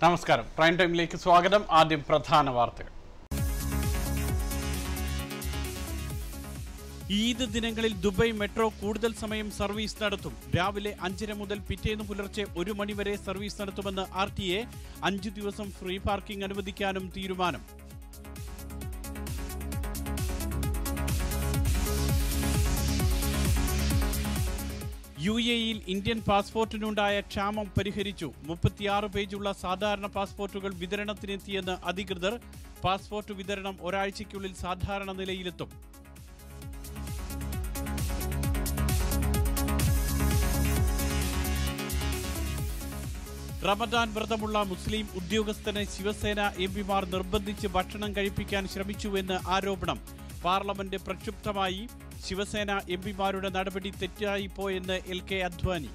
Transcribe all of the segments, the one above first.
നമസ്കാരം പ്രൈം ടൈമിലേക്ക് സ്വാഗതം ആദ്യം പ്രധാന വാർത്തകൾ ഈദ് ദിനങ്ങളിൽ ദുബൈ മെട്രോ കൂടുതൽ സമയം സർവീസ് നടത്തും രാവിലെ അഞ്ചര മുതൽ പിറ്റേന്ന് പുലർച്ചെ ഒരു മണിവരെ സർവീസ് നടത്തുമെന്ന് ആർ ടി എ അഞ്ചു ദിവസം ഫ്രീ പാർക്കിംഗ് അനുവദിക്കാനും തീരുമാനം യു എയിൽ ഇന്ത്യൻ പാസ്പോർട്ടിനുണ്ടായ ക്ഷാമം പരിഹരിച്ചു മുപ്പത്തിയാറ് പേജുള്ള സാധാരണ പാസ്പോർട്ടുകൾ വിതരണത്തിനെത്തിയെന്ന് അധികൃതർ പാസ്പോർട്ട് വിതരണം ഒരാഴ്ചയ്ക്കുള്ളിൽ സാധാരണ നിലയിലെത്തും റമദാൻ വ്രതമുള്ള മുസ്ലിം ഉദ്യോഗസ്ഥനെ ശിവസേന എം പിമാർ നിർബന്ധിച്ച് ഭക്ഷണം കഴിപ്പിക്കാൻ ശ്രമിച്ചുവെന്ന് ആരോപണം പാർലമെന്റ് പ്രക്ഷുബ്ധമായി ശിവസേന എം പിമാരുടെ നടപടി തെറ്റായിപ്പോയെന്ന് എൽ കെ അദ്വാനി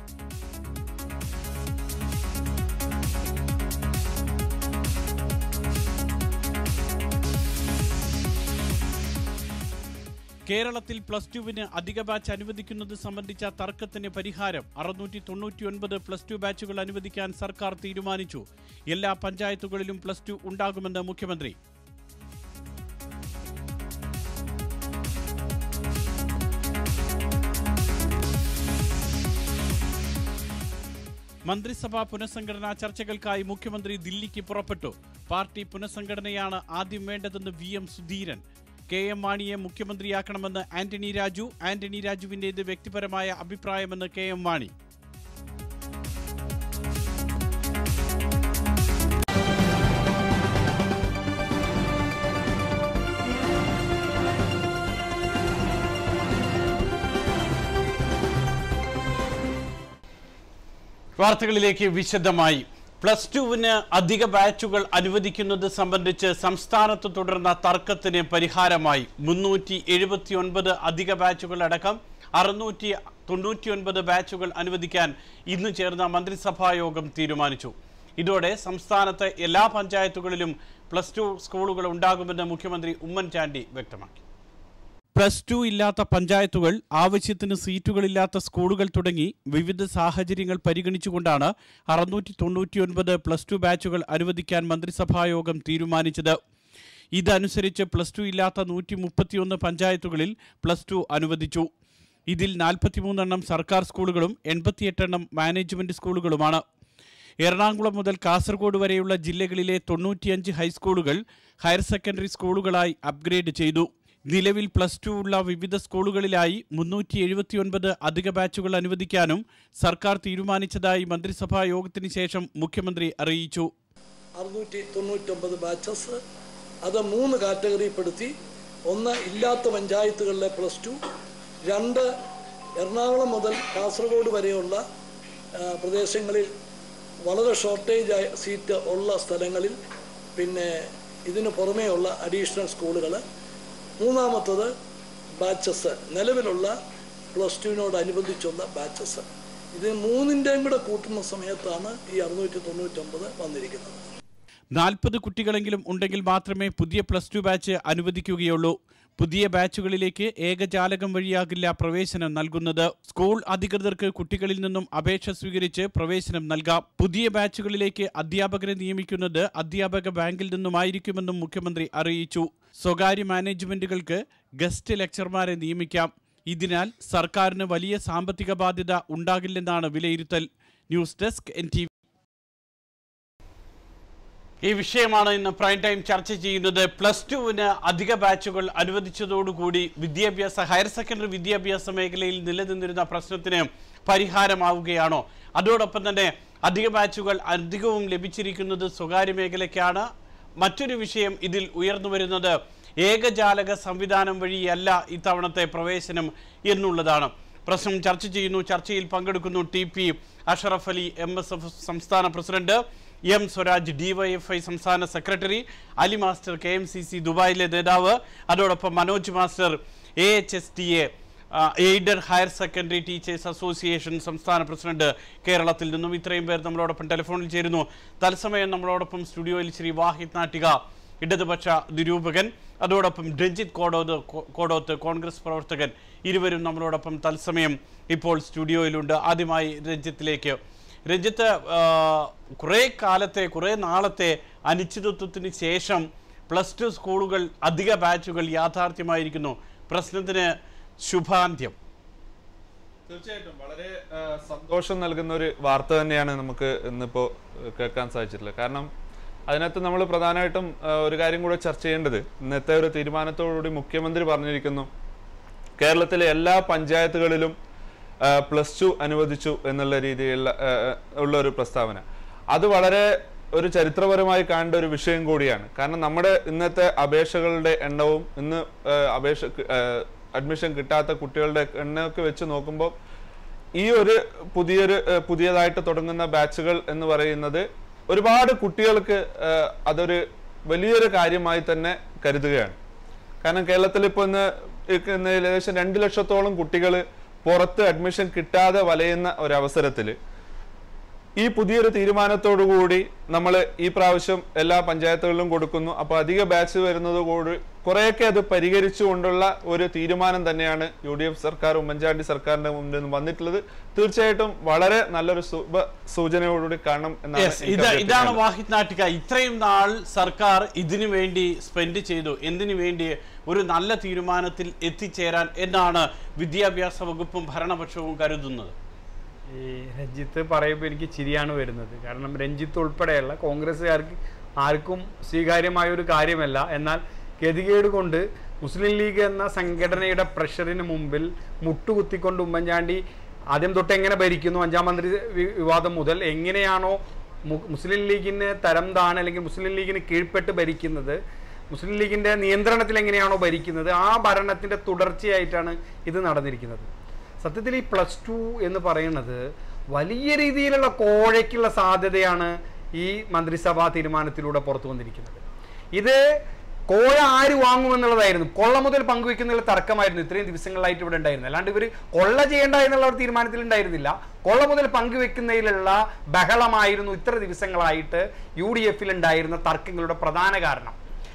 കേരളത്തിൽ പ്ലസ് ടുവിന് അധിക ബാച്ച് അനുവദിക്കുന്നത് സംബന്ധിച്ച തർക്കത്തിന് പരിഹാരം അറുന്നൂറ്റി തൊണ്ണൂറ്റിയൊൻപത് പ്ലസ് ടു ബാച്ചുകൾ അനുവദിക്കാൻ സർക്കാർ തീരുമാനിച്ചു എല്ലാ പഞ്ചായത്തുകളിലും പ്ലസ് ടു ഉണ്ടാകുമെന്ന് മുഖ്യമന്ത്രി മന്ത്രിസഭാ പുനഃസംഘടനാ ചർച്ചകൾക്കായി മുഖ്യമന്ത്രി ദില്ലിക്ക് പുറപ്പെട്ടു പാർട്ടി പുനഃസംഘടനയാണ് ആദ്യം വേണ്ടതെന്ന് V M Sudheeran K M മാണിയെ മുഖ്യമന്ത്രിയാക്കണമെന്ന് ആന്റണി രാജു ആന്റണി രാജുവിന്റേത് വ്യക്തിപരമായ അഭിപ്രായമെന്ന് കെ എം മാണി വാർത്തകളിലേക്ക് വിശദമായി പ്ലസ് ടുവിന് അധിക ബാച്ചുകൾ അനുവദിക്കുന്നത് സംബന്ധിച്ച് സംസ്ഥാനത്ത് തുടർന്ന തർക്കത്തിന് പരിഹാരമായി മുന്നൂറ്റി എഴുപത്തി ഒൻപത് അധിക ബാച്ചുകൾ അടക്കം അറുന്നൂറ്റി തൊണ്ണൂറ്റിയൊൻപത് ബാച്ചുകൾ അനുവദിക്കാൻ ഇന്ന് ചേർന്ന മന്ത്രിസഭാ യോഗം തീരുമാനിച്ചു ഇതോടെ സംസ്ഥാനത്തെ എല്ലാ പഞ്ചായത്തുകളിലും പ്ലസ് ടു സ്കൂളുകൾ ഉണ്ടാകുമെന്ന് മുഖ്യമന്ത്രി ഉമ്മൻചാണ്ടി വ്യക്തമാക്കി പ്ലസ് ടു ഇല്ലാത്ത പഞ്ചായത്തുകൾ ആവശ്യത്തിന് സീറ്റുകളില്ലാത്ത സ്കൂളുകൾ തുടങ്ങി വിവിധ സാഹചര്യങ്ങൾ പരിഗണിച്ചുകൊണ്ടാണ് അറുന്നൂറ്റി തൊണ്ണൂറ്റിയൊൻപത് പ്ലസ് ടു ബാച്ചുകൾ അനുവദിക്കാൻ മന്ത്രിസഭായോഗം തീരുമാനിച്ചത് ഇതനുസരിച്ച് പ്ലസ് ടു ഇല്ലാത്ത നൂറ്റി മുപ്പത്തിയൊന്ന് പഞ്ചായത്തുകളിൽ പ്ലസ് ടു അനുവദിച്ചു ഇതിൽ നാൽപ്പത്തിമൂന്നെണ്ണം സർക്കാർ സ്കൂളുകളും എൺപത്തിയെട്ടെണ്ണം മാനേജ്മെന്റ് സ്കൂളുകളുമാണ് എറണാകുളം മുതൽ കാസർഗോഡ് വരെയുള്ള ജില്ലകളിലെ തൊണ്ണൂറ്റിയഞ്ച് ഹൈസ്കൂളുകൾ ഹയർ സെക്കൻഡറി സ്കൂളുകളായി അപ്ഗ്രേഡ് ചെയ്തു നിലവിൽ പ്ലസ് ടു ഉള്ള വിവിധ സ്കൂളുകളിലായി മുന്നൂറ്റി എഴുപത്തിയൊൻപത് അധിക ബാച്ചുകൾ അനുവദിക്കാനും സർക്കാർ തീരുമാനിച്ചതായി മന്ത്രിസഭാ യോഗത്തിന് ശേഷം മുഖ്യമന്ത്രി അറിയിച്ചു അറുന്നൂറ്റി തൊണ്ണൂറ്റൊമ്പത് ബാച്ചസ് അത് മൂന്ന് കാറ്റഗറിപ്പെടുത്തി ഒന്ന് ഇല്ലാത്ത പഞ്ചായത്തുകളിലെ പ്ലസ് ടു രണ്ട് എറണാകുളം മുതൽ കാസർഗോഡ് വരെയുള്ള ആ, പ്രദേശങ്ങളിൽ വളരെ ഷോർട്ടേജ് ആയ സീറ്റ് ഉള്ള സ്ഥലങ്ങളിൽ പിന്നെ ഇതിന് പുറമേയുള്ള അഡീഷണൽ സ്കൂളുകൾ മൂന്നാമത്തത് ബാച്ചസ് നിലവിലുള്ള പ്ലസ് ടുവിനോടനുബന്ധിച്ചുള്ള ബാച്ചസ് ഇത് മൂന്നിൻ്റെയും കൂടെ കൂട്ടുന്ന സമയത്താണ് ഈ അറുന്നൂറ്റി തൊണ്ണൂറ്റൊമ്പത് വന്നിരിക്കുന്നത് നാൽപ്പത് കുട്ടികളെങ്കിലും ഉണ്ടെങ്കിൽ മാത്രമേ പുതിയ പ്ലസ് ടു ബാച്ച് അനുവദിക്കുകയുള്ളൂ പുതിയ ബാച്ചുകളിലേക്ക് ഏകജാലകം വഴിയാകില്ല പ്രവേശനം നൽകുന്നത് സ്കൂൾ അധികൃതർക്ക് കുട്ടികളിൽ നിന്നും അപേക്ഷ സ്വീകരിച്ച് പ്രവേശനം നൽകാം പുതിയ ബാച്ചുകളിലേക്ക് അധ്യാപകരെ നിയമിക്കുന്നത് അധ്യാപക ബാങ്കിൽ നിന്നുമായിരിക്കുമെന്നും മുഖ്യമന്ത്രി അറിയിച്ചു സ്വകാര്യ മാനേജ്മെന്റുകൾക്ക് ഗസ്റ്റ് ലെക്ചർമാരെ നിയമിക്കാം ഇതിനാൽ സർക്കാരിന് വലിയ സാമ്പത്തിക ബാധ്യത ഉണ്ടാകില്ലെന്നാണ് വിലയിരുത്തൽ ന്യൂസ് ഡെസ്ക് എൻ ടി ഈ വിഷയമാണ് ഇന്ന് പ്രൈം ടൈം ചർച്ച ചെയ്യുന്നത് പ്ലസ് ടുവിന് അധിക ബാച്ചുകൾ അനുവദിച്ചതോടുകൂടി വിദ്യാഭ്യാസ ഹയർ സെക്കൻഡറി വിദ്യാഭ്യാസ മേഖലയിൽ നിലനിന്നിരുന്ന പ്രശ്നത്തിന് പരിഹാരമാവുകയാണോ അതോടൊപ്പം തന്നെ അധിക ബാച്ചുകൾ അധികവും ലഭിച്ചിരിക്കുന്നത് സ്വകാര്യ മേഖലയ്ക്കാണ് മറ്റൊരു വിഷയം ഇതിൽ ഉയർന്നു വരുന്നത് ഏകജാലക സംവിധാനം വഴിയല്ല ഇത്തവണത്തെ പ്രവേശനം എന്നുള്ളതാണ് പ്രശ്നം ചർച്ച ചെയ്യുന്നു ചർച്ചയിൽ പങ്കെടുക്കുന്നു T P Ashraf Ali M S F സംസ്ഥാന പ്രസിഡന്റ് എം സ്വരാജ് ഡിവൈഎഫ്ഐ സംസ്ഥാന secretary Ali master K M C C ദുബായിലെ നേതാവ് അതോടൊപ്പം Manoj master A H S T A aided higher secondary teachers association സംസ്ഥാന പ്രസിഡന്റ് കേരളത്തിൽ നിന്നും ഇത്രയും പേർ നമ്മളോടൊപ്പം ടെലിഫോണിൽ ചേരുന്നു തത്സമയം നമ്മളോടൊപ്പം സ്റ്റുഡിയോയിൽ ശ്രീ വാഹിദ് നാട്ടിക ഇടതുപക്ഷ നിരൂപകൻ അതോടൊപ്പം രഞ്ജിത്ത് കോടോത്ത് കോടോത്ത് കോൺഗ്രസ് പ്രവർത്തകൻ ഇരുവരും നമ്മളോടൊപ്പം തത്സമയം ഇപ്പോൾ സ്റ്റുഡിയോയിലുണ്ട് ആദ്യമായി രഞ്ജിത്തിലേക്ക് രഞ്ജിത്ത് ആ, കുറേ കാലത്തെ കുറേ നാളത്തെ അനിശ്ചിതത്വത്തിന് ശേഷം പ്ലസ് ടു സ്കൂളുകൾ അധിക ബാച്ചുകൾ യാഥാർത്ഥ്യമായിരിക്കുന്നു പ്രശ്നത്തിന് ശുഭാന്ത്യം തീർച്ചയായിട്ടും വളരെ ആ, സന്തോഷം നൽകുന്ന ഒരു വാർത്ത തന്നെയാണ് നമുക്ക് ഇന്നിപ്പോ ഏഹ്, കേൾക്കാൻ സാധിച്ചിട്ടുള്ളത് കാരണം അതിനകത്ത് നമ്മൾ പ്രധാനമായിട്ടും ആ, ഒരു കാര്യം കൂടെ ചർച്ച ചെയ്യേണ്ടത് ഇന്നത്തെ ഒരു തീരുമാനത്തോടുകൂടി മുഖ്യമന്ത്രി പറഞ്ഞിരിക്കുന്നു കേരളത്തിലെ എല്ലാ പഞ്ചായത്തുകളിലും പ്ലസ് ടു അനുവദിച്ചു എന്നുള്ള രീതിയിലുള്ള ആ, ഉള്ള ഒരു പ്രസ്താവന അത് വളരെ ഒരു ചരിത്രപരമായി കാണേണ്ട ഒരു വിഷയം കൂടിയാണ് കാരണം നമ്മുടെ ഇന്നത്തെ അപേക്ഷകളുടെ എണ്ണവും ഇന്ന് ആ, അപേക്ഷ അഡ്മിഷൻ കിട്ടാത്ത കുട്ടികളുടെ എണ്ണമൊക്കെ വെച്ച് നോക്കുമ്പോൾ ഈ ഒരു പുതിയൊരു ഏഹ്, പുതിയതായിട്ട് തുടങ്ങുന്ന ബാച്ചുകൾ എന്ന് പറയുന്നത് ഒരുപാട് കുട്ടികൾക്ക് ഏഹ്, അതൊരു വലിയൊരു കാര്യമായി തന്നെ കരുതുകയാണ് കാരണം കേരളത്തിൽ ഇപ്പോൾ ഇന്ന് ഇക്ക് ഇന്ന് ഏകദേശം രണ്ട് ലക്ഷത്തോളം കുട്ടികൾ പുറത്ത് അഡ്മിഷൻ കിട്ടാതെ വലയുന്ന ഒരവസരത്തിൽ ഈ പുതിയൊരു തീരുമാനത്തോടു കൂടി നമ്മൾ ഈ പ്രാവശ്യം എല്ലാ പഞ്ചായത്തുകളിലും കൊടുക്കുന്നു അപ്പോൾ അധിക ബാച്ച് വരുന്നത് കൂടി കുറേയൊക്കെ അത് പരിഹരിച്ചുകൊണ്ടുള്ള ഒരു തീരുമാനം തന്നെയാണ് യു ഡി എഫ് സർക്കാർ ഉമ്മൻചാണ്ടി സർക്കാരിന്റെ മുന്നിൽ നിന്ന് വന്നിട്ടുള്ളത് തീർച്ചയായിട്ടും വളരെ നല്ലൊരു ശുഭ സൂചനയോടുകൂടി കാണണം എന്നാണ് യെസ് എനിക്ക് ഇത് ഇതാണ് അഭ്യർത്ഥിക്കാനുള്ളത്. വാഹിദ് നാട്ടിക ഇത്രയും നാൾ സർക്കാർ ഇതിനു വേണ്ടി സ്പെൻഡ് ചെയ്തു എന്തിനു വേണ്ടി ഒരു നല്ല തീരുമാനത്തിൽ എത്തിച്ചേരാൻ എന്നാണ് വിദ്യാഭ്യാസ വകുപ്പും ഭരണപക്ഷവും കരുതുന്നത് ഈ രഞ്ജിത്ത് പറയുമ്പോൾ എനിക്ക് ചിരിയാണ് വരുന്നത് കാരണം രഞ്ജിത്ത് ഉൾപ്പെടെയുള്ള കോൺഗ്രസ്സുകാർക്ക് ആർക്കും സ്വീകാര്യമായ ഒരു കാര്യമല്ല എന്നാൽ ഗതികേട് കൊണ്ട് മുസ്ലിം ലീഗ് എന്ന സംഘടനയുടെ പ്രഷറിന് മുമ്പിൽ മുട്ടുകുത്തിക്കൊണ്ട് ഉമ്മൻചാണ്ടി ആദ്യം തൊട്ട് എങ്ങനെ ഭരിക്കുന്നു അഞ്ചാം മന്ത്രി വി- വിവാദം മുതൽ എങ്ങനെയാണോ മു- മുസ്ലിം ലീഗിന് തരം താൻ അല്ലെങ്കിൽ മുസ്ലിം ലീഗിന് കീഴ്പ്പെട്ട് ഭരിക്കുന്നത് മുസ്ലിം ലീഗിന്റെ നിയന്ത്രണത്തിൽ എങ്ങനെയാണോ ഭരിക്കുന്നത് ആ ഭരണത്തിന്റെ തുടർച്ചയായിട്ടാണ് ഇത് നടന്നിരിക്കുന്നത് സത്യത്തിൽ ഈ പ്ലസ് ടു എന്ന് പറയുന്നത് വലിയ രീതിയിലുള്ള കോഴയ്ക്കുള്ള സാധ്യതയാണ് ഈ മന്ത്രിസഭാ തീരുമാനത്തിലൂടെ പുറത്തു വന്നിരിക്കുന്നത് ഇത് കോഴ ആര് വാങ്ങുമെന്നുള്ളതായിരുന്നു കൊള്ള മുതൽ പങ്കുവെക്കുന്നതിൽ തർക്കമായിരുന്നു ഇത്രയും ദിവസങ്ങളായിട്ട് ഇവിടെ ഉണ്ടായിരുന്നത് അല്ലാണ്ട് ഇവർ കൊള്ള ചെയ്യേണ്ട എന്നുള്ള ഒരു തീരുമാനത്തിൽ ഉണ്ടായിരുന്നില്ല കൊള്ള മുതൽ പങ്കുവെക്കുന്നതിലുള്ള ബഹളമായിരുന്നു ഇത്ര ദിവസങ്ങളായിട്ട് യു ഡി എഫിൽ ഉണ്ടായിരുന്ന തർക്കങ്ങളുടെ പ്രധാന കാരണം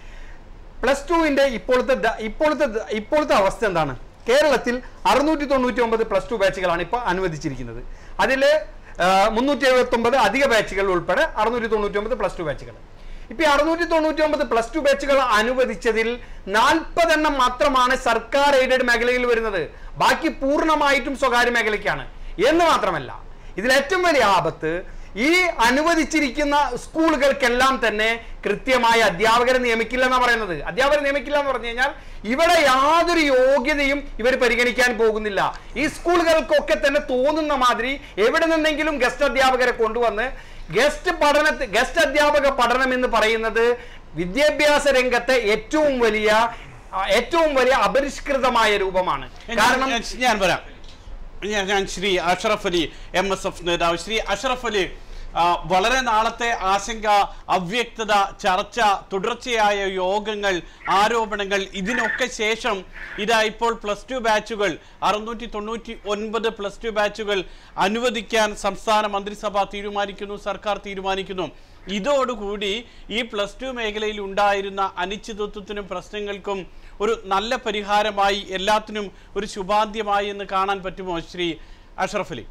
പ്ലസ് ടുവിന്റെ ഇപ്പോഴത്തെ ദ- ഇപ്പോഴത്തെ ദ- ഇപ്പോഴത്തെ അവസ്ഥ എന്താണ് കേരളത്തിൽ അറുന്നൂറ്റി തൊണ്ണൂറ്റി ഒമ്പത് പ്ലസ് ടു ബാച്ചുകളാണ് ഇപ്പോൾ അനുവദിച്ചിരിക്കുന്നത് അതിൽ മുന്നൂറ്റി എഴുപത്തി ഒമ്പത് അധിക ബാച്ചുകൾ ഉൾപ്പെടെ അറുന്നൂറ്റി തൊണ്ണൂറ്റി ഒമ്പത് പ്ലസ് ടു ബാച്ചുകൾ ഇപ്പൊ ഈ അറുന്നൂറ്റി തൊണ്ണൂറ്റി ഒമ്പത് പ്ലസ് ടു ബാച്ചുകൾ അനുവദിച്ചതിൽ നാൽപ്പതെണ്ണം മാത്രമാണ് സർക്കാർ എയ്ഡഡ് മേഖലയിൽ വരുന്നത് ബാക്കി പൂർണ്ണമായിട്ടും സ്വകാര്യ മേഖലയ്ക്കാണ് എന്ന് മാത്രമല്ല ഇതിൽ ഏറ്റവും വലിയ ആപത്ത് ഈ അനുവദിച്ചിരിക്കുന്ന സ്കൂളുകൾക്കെല്ലാം തന്നെ കൃത്യമായ അധ്യാപകരെ നിയമിക്കില്ല എന്നാണ് പറയുന്നത് അധ്യാപകരെ നിയമിക്കില്ല എന്ന് പറഞ്ഞു കഴിഞ്ഞാൽ ഇവിടെ യാതൊരു യോഗ്യതയും ഇവർ പരിഗണിക്കാൻ പോകുന്നില്ല ഈ സ്കൂളുകൾക്കൊക്കെ തന്നെ തോന്നുന്ന മാതിരി എവിടെ നിന്നെങ്കിലും ഗസ്റ്റ് അധ്യാപകരെ കൊണ്ടുവന്ന് ഗസ്റ്റ് പഠന ഗസ്റ്റ് അധ്യാപക പഠനം എന്ന് പറയുന്നത് വിദ്യാഭ്യാസ രംഗത്തെ ഏറ്റവും വലിയ ആ, ഏറ്റവും വലിയ അപരിഷ്കൃതമായ രൂപമാണ് കാരണം ഞാൻ- ഞാൻ വരാം ഞാൻ ഞാൻ Shri Ashraf Ali M S F നേതാവ് ശ്രീ അഷറഫ് അലി ആ, വളരെ നാളത്തെ ആശങ്ക അവ്യക്തത ചർച്ച തുടർച്ചയായ യോഗങ്ങൾ ആരോപണങ്ങൾ ഇതിനൊക്കെ ശേഷം ഇതാ ഇപ്പോൾ പ്ലസ് ടു ബാച്ചുകൾ അറുന്നൂറ്റി തൊണ്ണൂറ്റി ഒൻപത് പ്ലസ് ടു ബാച്ചുകൾ അനുവദിക്കാൻ സംസ്ഥാന മന്ത്രിസഭ തീരുമാനിക്കുന്നു സർക്കാർ തീരുമാനിക്കുന്നു ഇതോടുകൂടി ഈ പ്ലസ് ടു മേഖലയിൽ ഉണ്ടായിരുന്ന അനിശ്ചിതത്വത്തിനും പ്രശ്നങ്ങൾക്കും ഒരു നല്ല പരിഹാരമായി എല്ലാത്തിനും ഒരു ശുഭാന്ത്യമായി എന്ന് കാണാൻ പറ്റുമോ ശ്രീ അഷറഫ് അലി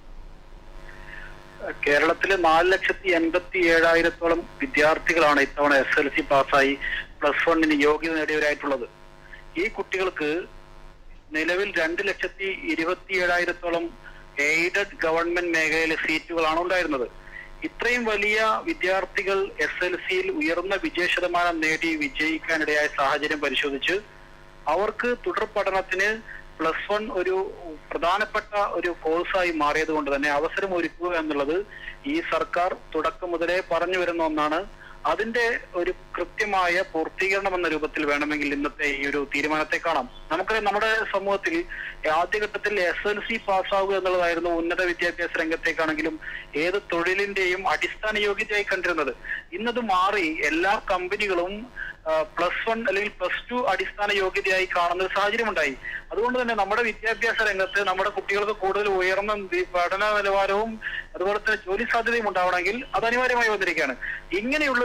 കേരളത്തിലെ നാല് ലക്ഷത്തി എൺപത്തി ഏഴായിരത്തോളം വിദ്യാർത്ഥികളാണ് ഇത്തവണ എസ് എൽ സി പാസ്സായി പ്ലസ് വണ്ണിന് യോഗ്യത നേടിയവരായിട്ടുള്ളത് ഈ കുട്ടികൾക്ക് നിലവിൽ രണ്ട് ലക്ഷത്തി ഇരുപത്തി ഏഴായിരത്തോളം എയ്ഡഡ് ഗവൺമെന്റ് മേഖലയിലെ സീറ്റുകളാണ് ഉണ്ടായിരുന്നത് ഇത്രയും വലിയ വിദ്യാർത്ഥികൾ എസ് എൽ സിയിൽ ഉയർന്ന വിജയ ശതമാനം നേടി വിജയിക്കാനിടയായ സാഹചര്യം പരിശോധിച്ച് അവർക്ക് തുടർ പഠനത്തിന് പ്ലസ് വൺ ഒരു പ്രധാനപ്പെട്ട ഒരു കോഴ്സായി മാറിയത് കൊണ്ട് തന്നെ അവസരം ഒരുക്കുക എന്നുള്ളത് ഈ സർക്കാർ തുടക്കം മുതലേ പറഞ്ഞു വരുന്ന ഒന്നാണ് അതിന്റെ ഒരു കൃത്യമായ പൂർത്തീകരണം എന്ന രൂപത്തിൽ വേണമെങ്കിൽ ഇന്നത്തെ ഈ ഒരു തീരുമാനത്തെ കാണാം നമുക്ക് നമ്മുടെ സമൂഹത്തിൽ ആദ്യഘട്ടത്തിൽ എസ് എൽ സി പാസ്സാവുക എന്നുള്ളതായിരുന്നു ഉന്നത വിദ്യാഭ്യാസ രംഗത്തേക്കാണെങ്കിലും ഏത് തൊഴിലിന്റെയും അടിസ്ഥാന യോഗ്യതയായി കണ്ടിരുന്നത് ഇന്നത് മാറി എല്ലാ കമ്പനികളും പ്ലസ് വൺ അല്ലെങ്കിൽ പ്ലസ് ടു അടിസ്ഥാന യോഗ്യതയായി കാണുന്ന ഒരു സാഹചര്യം ഉണ്ടായി അതുകൊണ്ട് തന്നെ നമ്മുടെ വിദ്യാഭ്യാസ രംഗത്ത് നമ്മുടെ കുട്ടികൾക്ക് കൂടുതൽ ഉയർന്ന വി- പഠന നിലവാരവും അതുപോലെ തന്നെ ജോലി സാധ്യതയും ഉണ്ടാവണമെങ്കിൽ അത് അനിവാര്യമായി വന്നിരിക്കുകയാണ് ഇങ്ങനെയുള്ള ഒരു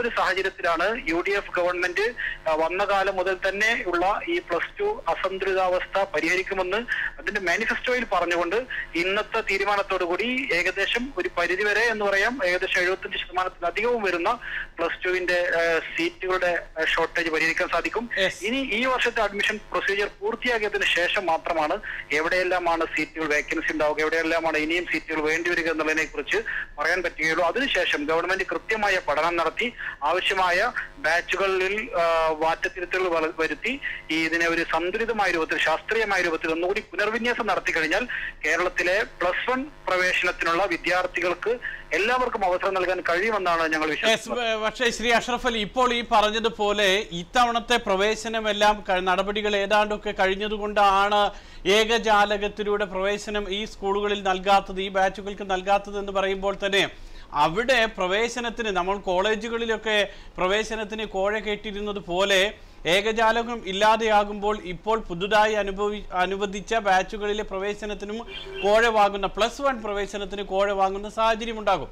ഒരു സാഹചര്യത്തിലാണ് യു ഡി എഫ് ഗവൺമെന്റ് ആ, വന്ന കാലം മുതൽ തന്നെ ഉള്ള ഈ പ്ലസ് ടു അസന്തുലിതാവസ്ഥ പരിഹരിക്കുമെന്ന് അതിന്റെ മാനിഫെസ്റ്റോയിൽ പറഞ്ഞുകൊണ്ട് ഇന്നത്തെ തീരുമാനത്തോടുകൂടി ഏകദേശം ഒരു പരിധിവരെ എന്ന് പറയാം ഏകദേശം എഴുപത്തഞ്ച് ശതമാനത്തിലധികവും വരുന്ന പ്ലസ് ടുവിന്റെ സീറ്റുകളുടെ ഷോർട്ടേജ് പരിഹരിക്കാൻ സാധിക്കും Yes. ഇനി ഈ വർഷത്തെ അഡ്മിഷൻ പ്രൊസീജിയർ പൂർത്തിയാക്കിയതിനു ശേഷം മാത്രമാണ് എവിടെയെല്ലാമാണ് സീറ്റുകൾ വേക്കൻസി ഉണ്ടാവുക എവിടെയെല്ലാമാണ് ഇനിയും സീറ്റുകൾ വേണ്ടി വരിക എന്നുള്ളതിനെ കുറിച്ച് പറയാൻ പറ്റുകയുള്ളൂ അതിനുശേഷം ഗവൺമെന്റ് കൃത്യമായ പഠനം നടത്തി ആവശ്യമായ ബാച്ചുകളിൽ ആ, മാറ്റത്തിരുത്തലുകൾ വള- വരുത്തി ഈ ഇതിനെ ഒരു സന്തുലിതമായ രൂപത്തിൽ ശാസ്ത്രീയമായ രൂപത്തിൽ ഒന്നുകൂടി പുനർവിന്യാസം നടത്തി കഴിഞ്ഞാൽ കേരളത്തിലെ പ്ലസ് വൺ പ്രവേശനത്തിനുള്ള വിദ്യാർത്ഥികൾക്ക് എല്ലാവർക്കും അവസരം നൽകാൻ കഴിയുമെന്നാണ് ഞങ്ങൾ Yes, വിശ്വസിക്കുന്നത് വ- പക്ഷേ ശ്രീ അഷ്റഫ് അലി ഇപ്പോൾ ഈ പറഞ്ഞതുപോലെ ഇത്തവണത്തെ പ്രവേശനമെല്ലാം ക- നടപടികൾ ഏതാണ്ടൊക്കെ കഴിഞ്ഞതുകൊണ്ടാണ് ഏകജാലകത്തിലൂടെ പ്രവേശനം ഈ സ്കൂളുകളിൽ നൽകാത്തത് ഈ ബാച്ചുകൾക്ക് നൽകാത്തത് എന്ന് പറയുമ്പോൾ തന്നെ അവിടെ പ്രവേശനത്തിന് നമ്മൾ കോളേജുകളിലൊക്കെ പ്രവേശനത്തിന് കോഴ കേട്ടിരുന്നത് പോലെ ഏകജാലകം ഇല്ലാതെയാകുമ്പോൾ ഇപ്പോൾ പുതുതായി അനുഭവി അനുവദിച്ച ബാച്ചുകളിലെ പ്രവേശനത്തിനും കോഴ വാങ്ങുന്ന പ്ലസ് വൺ പ്രവേശനത്തിന് കോഴ വാങ്ങുന്ന സാഹചര്യം ഉണ്ടാകും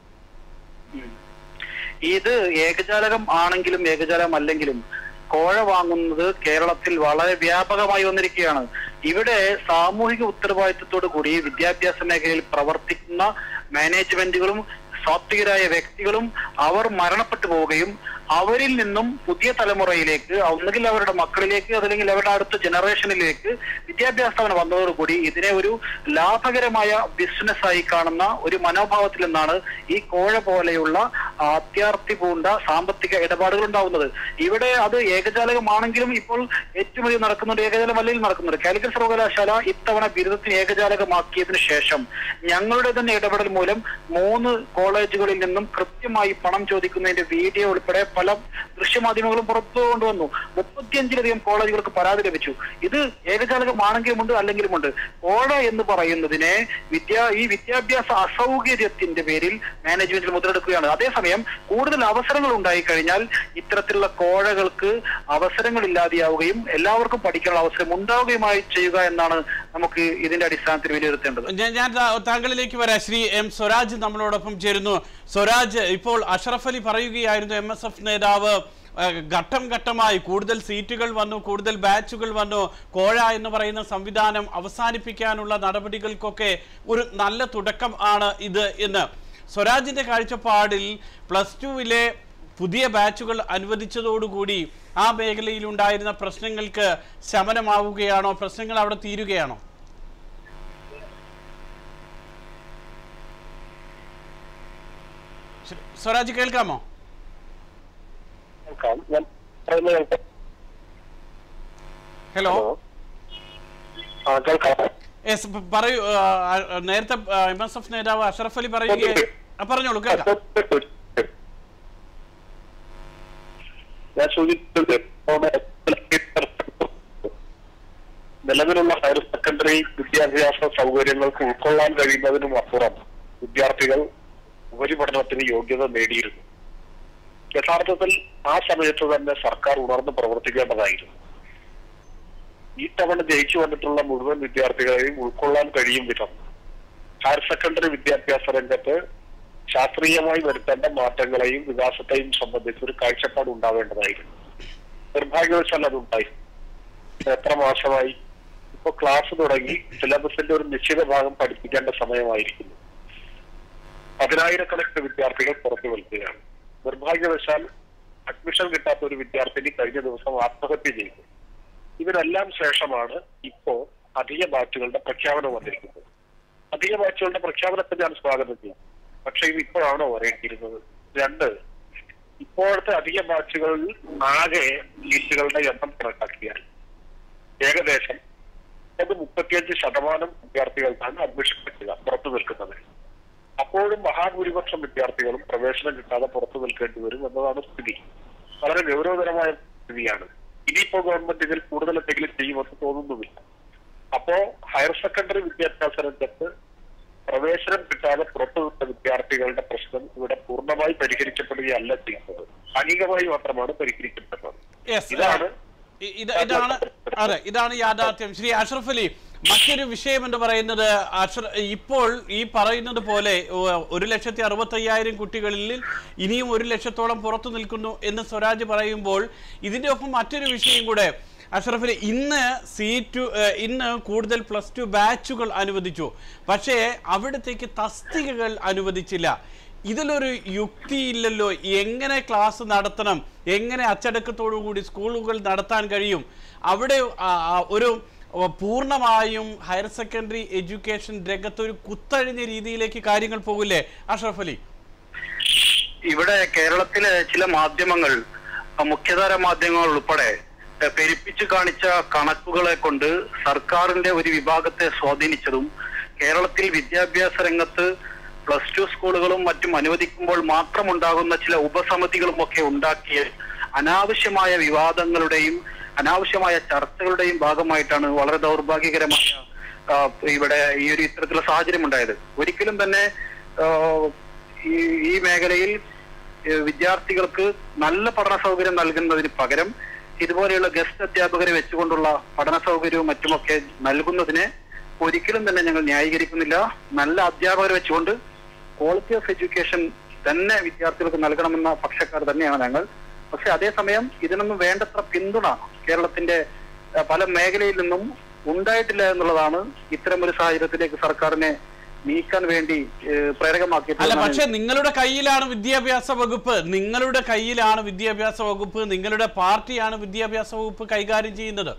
ഇത് ഏകജാലകം ആണെങ്കിലും ഏകജാലകം അല്ലെങ്കിലും കോഴ വാങ്ങുന്നത് കേരളത്തിൽ വളരെ വ്യാപകമായി വന്നിരിക്കുകയാണ് ഇവിടെ സാമൂഹിക ഉത്തരവാദിത്വത്തോടു കൂടി വിദ്യാഭ്യാസ മേഖലയിൽ പ്രവർത്തിക്കുന്ന മാനേജ്മെന്റുകളും സാത്വികരായ വ്യക്തികളും അവർ മരണപ്പെട്ടു പോവുകയും അവരിൽ നിന്നും പുതിയ തലമുറയിലേക്ക് ഒന്നുകിൽ അവരുടെ മക്കളിലേക്ക് അതല്ലെങ്കിൽ അവരുടെ അടുത്ത ജനറേഷനിലേക്ക് വിദ്യാഭ്യാസ സ്ഥാപനം വന്നതോടുകൂടി ഇതിനെ ഒരു ലാഭകരമായ ബിസിനസ് ആയി കാണുന്ന ഒരു മനോഭാവത്തിൽ നിന്നാണ് ഈ കോഴ പോലെയുള്ള അത്യാർത്തി പൂണ്ട സാമ്പത്തിക ഇടപാടുകൾ ഉണ്ടാവുന്നത് ഇവിടെ അത് ഏകജാലകമാണെങ്കിലും ഇപ്പോൾ ഏറ്റവും അധികം നടക്കുന്നുണ്ട് ഏകജാലം അല്ലെങ്കിൽ നടക്കുന്നുണ്ട് കാലിക്കറ്റ് സർവകലാശാല ഇത്തവണ ബിരുദത്തിന് ഏകജാലകമാക്കിയതിനു ശേഷം ഞങ്ങളുടെ തന്നെ ഇടപെടൽ മൂലം മൂന്ന് കോളേജുകളിൽ നിന്നും കൃത്യമായി പണം ചോദിക്കുന്നതിന്റെ വീഡിയോ ഉൾപ്പെടെ പല ദൃശ്യമാധ്യമങ്ങളും പുറത്തു കൊണ്ടുവന്നു മുപ്പത്തിയഞ്ചിലധികം കോളേജുകൾക്ക് പരാതി ലഭിച്ചു ഇത് ഏകജാലകമാണെങ്കിലുമുണ്ട് അല്ലെങ്കിലുമുണ്ട് കോഴ എന്ന് പറയുന്നതിനെ വിദ്യാ ഈ വിദ്യാഭ്യാസ അസൗകര്യത്തിന്റെ പേരിൽ മാനേജ്മെന്റിൽ മുതലെടുക്കുകയാണ് അതേസമയം കൂടുതൽ അവസരങ്ങൾ ഉണ്ടായി കഴിഞ്ഞാൽ ഇത്തരത്തിലുള്ള കോഴകൾക്ക് അവസരങ്ങൾ ഇല്ലാതെയാവുകയും എല്ലാവർക്കും പഠിക്കാനുള്ള അവസരം ഉണ്ടാവുകയുമായി ചെയ്യുക എന്നാണ് നമുക്ക് ഇതിന്റെ അടിസ്ഥാനത്തിൽ വിലയിരുത്തേണ്ടത് ഞാൻ ഞാൻ താ- താങ്കളിലേക്ക് വരാം ശ്രീ എം സ്വരാജ് നമ്മളോടൊപ്പം ചേരുന്നു സ്വരാജ് ഇപ്പോൾ അഷറഫ് അലി പറയുകയായിരുന്നു എം എസ് എഫ് നേതാവ് ഏഹ്, ഘട്ടം ഘട്ടമായി കൂടുതൽ സീറ്റുകൾ വന്നു കൂടുതൽ ബാച്ചുകൾ വന്നു കോഴ എന്ന് പറയുന്ന സംവിധാനം അവസാനിപ്പിക്കാനുള്ള നടപടികൾക്കൊക്കെ ഒരു നല്ല തുടക്കം ആണ് ഇത് എന്ന് സ്വരാജിന്റെ കാഴ്ചപ്പാടിൽ പ്ലസ് ടുവിലെ പുതിയ ബാച്ചുകൾ അനുവദിച്ചതോടുകൂടി ആ മേഖലയിൽ ഉണ്ടായിരുന്ന പ്രശ്നങ്ങൾക്ക് ശമനമാവുകയാണോ പ്രശ്നങ്ങൾ അവിടെ തീരുകയാണോ ശ്രീ- സ്വരാജ് കേൾക്കാമോ കേൾക്കാം ഞാൻ പറയുന്നത് കേൾക്കാം ഹലോ ആ കേൾക്കാം യെസ് പ- പറയൂ ആ, ആ, നേരത്തെ എം എസ് എഫ് നേതാവ് അഷറഫ് അലി പറയുകയായി ആ, പറഞ്ഞോളൂ കേൾക്കാം ഞാൻ സൂചിപ്പിച്ചത് നിലവിലുള്ള ഹയർ സെക്കൻഡറി വിദ്യാഭ്യാസ സൗകര്യങ്ങൾക്ക് ഉൾക്കൊള്ളാൻ കഴിയുന്നതിനും അപ്പുറം വിദ്യാർത്ഥികൾ ഉപരിപഠനത്തിന് യോഗ്യത നേടിയിരുന്നു യഥാർത്ഥത്തിൽ ആ സമയത്ത് തന്നെ സർക്കാർ ഉണർന്ന് പ്രവർത്തിക്കേണ്ടതായിരുന്നു ഈ തവണ ജയിച്ചു വന്നിട്ടുള്ള മുഴുവൻ വിദ്യാർത്ഥികളെയും ഉൾക്കൊള്ളാൻ കഴിയും വിധം ഹയർ സെക്കൻഡറി വിദ്യാഭ്യാസ രംഗത്ത് ശാസ്ത്രീയമായി വരുത്തേണ്ട മാറ്റങ്ങളെയും വികാസത്തെയും സംബന്ധിച്ച് ഒരു കാഴ്ചപ്പാട് ഉണ്ടാവേണ്ടതായിരുന്നു നിർഭാഗ്യവശാൽ അതുണ്ടായി എത്ര മാസമായി ഇപ്പൊ ക്ലാസ് തുടങ്ങി സിലബസിന്റെ ഒരു നിശ്ചിത ഭാഗം പഠിപ്പിക്കേണ്ട സമയമായിരിക്കുന്നു പതിനായിരക്കണക്കിന് വിദ്യാർത്ഥികൾ പുറത്തു നിൽക്കുകയാണ് നിർഭാഗ്യവശാൽ അഡ്മിഷൻ കിട്ടാത്ത ഒരു വിദ്യാർത്ഥിനി കഴിഞ്ഞ ദിവസം ആത്മഹത്യ ചെയ്തു ഇതിനെല്ലാം ശേഷമാണ് ഇപ്പോ അധിക ബാച്ചുകളുടെ പ്രഖ്യാപനം വന്നിരിക്കുന്നത് അധിക ബാച്ചുകളുടെ പ്രഖ്യാപനത്തെ ഞാൻ സ്വാഗതം ചെയ്യും പക്ഷെ ഇത് ഇപ്പോഴാണോ വരേണ്ടിയിരുന്നത് രണ്ട് ഇപ്പോഴത്തെ അധിക ബാച്ചുകളിൽ ആകെ സീറ്റുകളുടെ എണ്ണം കണക്കാക്കിയാൽ ഏകദേശം അത് മുപ്പത്തിയഞ്ച് ശതമാനം വിദ്യാർത്ഥികൾക്കാണ് അഡ്മിഷൻ കിട്ടുക പുറത്തു നിൽക്കുന്നത് അപ്പോഴും മഹാഭൂരിപക്ഷം വിദ്യാർത്ഥികളും പ്രവേശനം കിട്ടാതെ പുറത്തു നിൽക്കേണ്ടി വരും എന്നതാണ് സ്ഥിതി വളരെ ഗൗരവതരമായ സ്ഥിതിയാണ് ഇനിയിപ്പോ ഗവൺമെന്റ് ഇതിൽ കൂടുതൽ എന്തെങ്കിലും ചെയ്യുമെന്ന് തോന്നുന്നുമില്ല അപ്പോ ഹയർ സെക്കൻഡറി വിദ്യാഭ്യാസ രംഗത്ത് പ്രവേശനം കിട്ടാതെ പുറത്തു നിന്ന വിദ്യാർത്ഥികളുടെ പ്രശ്നം ഇവിടെ പൂർണ്ണമായി പരിഹരിക്കപ്പെടുകയല്ല ചെയ്യുന്നത് ഭാഗികമായി മാത്രമാണ് പരിഹരിക്കപ്പെടുന്നത് യെസ് ഇതാണ് ഇ- ഇത് ഇതാണ് അതെ ഇതാണ് യാഥാർത്ഥ്യം ശ്രീ അഷ്റഫ് അലി മറ്റൊരു വിഷയം എന്ന് പറയുന്നത് അക്ഷര ഇപ്പോൾ ഈ പറയുന്നത് പോലെ ഒ- ഒരു ലക്ഷത്തി അറുപത്തയ്യായിരം കുട്ടികളിൽ ഇനിയും ഒരു ലക്ഷത്തോളം പുറത്തു നിൽക്കുന്നു എന്ന് സ്വരാജ് പറയുമ്പോൾ ഇതിന്റെ ഒപ്പം മറ്റൊരു വിഷയം കൂടെ അഷ്റഫിന് ഇന്ന് സീറ്റ് ഇന്ന് കൂടുതൽ പ്ലസ് ടു ബാച്ചുകൾ അനുവദിച്ചു പക്ഷേ അവിടത്തേക്ക് തസ്തികകൾ അനുവദിച്ചില്ല ഇതിലൊരു യുക്തിയില്ലല്ലോ എങ്ങനെ ക്ലാസ് നടത്തണം എങ്ങനെ അച്ചടക്കത്തോടു കൂടി സ്കൂളുകൾ നടത്താൻ കഴിയും അവിടെ ആ, ആ, ഒരു ഓ, പൂർണ്ണമായും ഹയർ സെക്കൻഡറി എഡ്യൂക്കേഷൻ രംഗത്ത് ഒരു കുത്തഴിഞ്ഞ രീതിയിലേക്ക് കാര്യങ്ങൾ പോകില്ലേ അഷ്റഫ് അലി ഇവിടെ കേരളത്തിലെ ചില മാധ്യമങ്ങൾ ആ, മുഖ്യധാര മാധ്യമങ്ങൾ ഉൾപ്പെടെ ഏ, പെരുപ്പിച്ചു കാണിച്ച കണക്കുകളെ കൊണ്ട് സർക്കാരിന്റെ ഒരു വിഭാഗത്തെ സ്വാധീനിച്ചതും കേരളത്തിൽ വിദ്യാഭ്യാസ രംഗത്ത് പ്ലസ് ടു സ്കൂളുകളും മറ്റും അനുവദിക്കുമ്പോൾ മാത്രമുണ്ടാകുന്ന ചില ഉപസമിതികളും ഒക്കെ ഉണ്ടാക്കിയ അനാവശ്യമായ വിവാദങ്ങളുടെയും അനാവശ്യമായ ചർച്ചകളുടെയും ഭാഗമായിട്ടാണ് വളരെ ദൗർഭാഗ്യകരമായ ആ, ഇവിടെ ഈ ഒരു ഇത്തരത്തിലുള്ള സാഹചര്യം ഉണ്ടായത് ഒരിക്കലും തന്നെ ആ, ഈ ഈ മേഖലയിൽ ഏഹ് വിദ്യാർത്ഥികൾക്ക് നല്ല പഠന സൗകര്യം നൽകുന്നതിന് പകരം ഇതുപോലെയുള്ള ഗസ്റ്റ് അധ്യാപകരെ വെച്ചുകൊണ്ടുള്ള പഠന സൗകര്യവും മറ്റുമൊക്കെ നൽകുന്നതിനെ ഒരിക്കലും തന്നെ ഞങ്ങൾ ന്യായീകരിക്കുന്നില്ല നല്ല അധ്യാപകരെ വെച്ചുകൊണ്ട് ക്വാളിറ്റി ഓഫ് എഡ്യൂക്കേഷൻ തന്നെ വിദ്യാർത്ഥികൾക്ക് നൽകണമെന്ന പക്ഷക്കാർ തന്നെയാണ് ഞങ്ങൾ പക്ഷെ അതേസമയം ഇതിനൊന്നും വേണ്ടത്ര പിന്തുണ കേരളത്തിന്റെ ഏഹ്, പല മേഖലയിൽ നിന്നും ഉണ്ടായിട്ടില്ല എന്നുള്ളതാണ് ഇത്തരം ഒരു സാഹചര്യത്തിലേക്ക് സർക്കാരിനെ നീക്കാൻ വേണ്ടി ഏഹ്, അല്ല പ്രേരകമാക്കിയിട്ടുള്ളത് പക്ഷെ നിങ്ങളുടെ കയ്യിലാണ് വിദ്യാഭ്യാസ വകുപ്പ് നിങ്ങളുടെ കയ്യിലാണ് വിദ്യാഭ്യാസ വകുപ്പ് നിങ്ങളുടെ പാർട്ടിയാണ് വിദ്യാഭ്യാസ വകുപ്പ് കൈകാര്യം ചെയ്യുന്നത്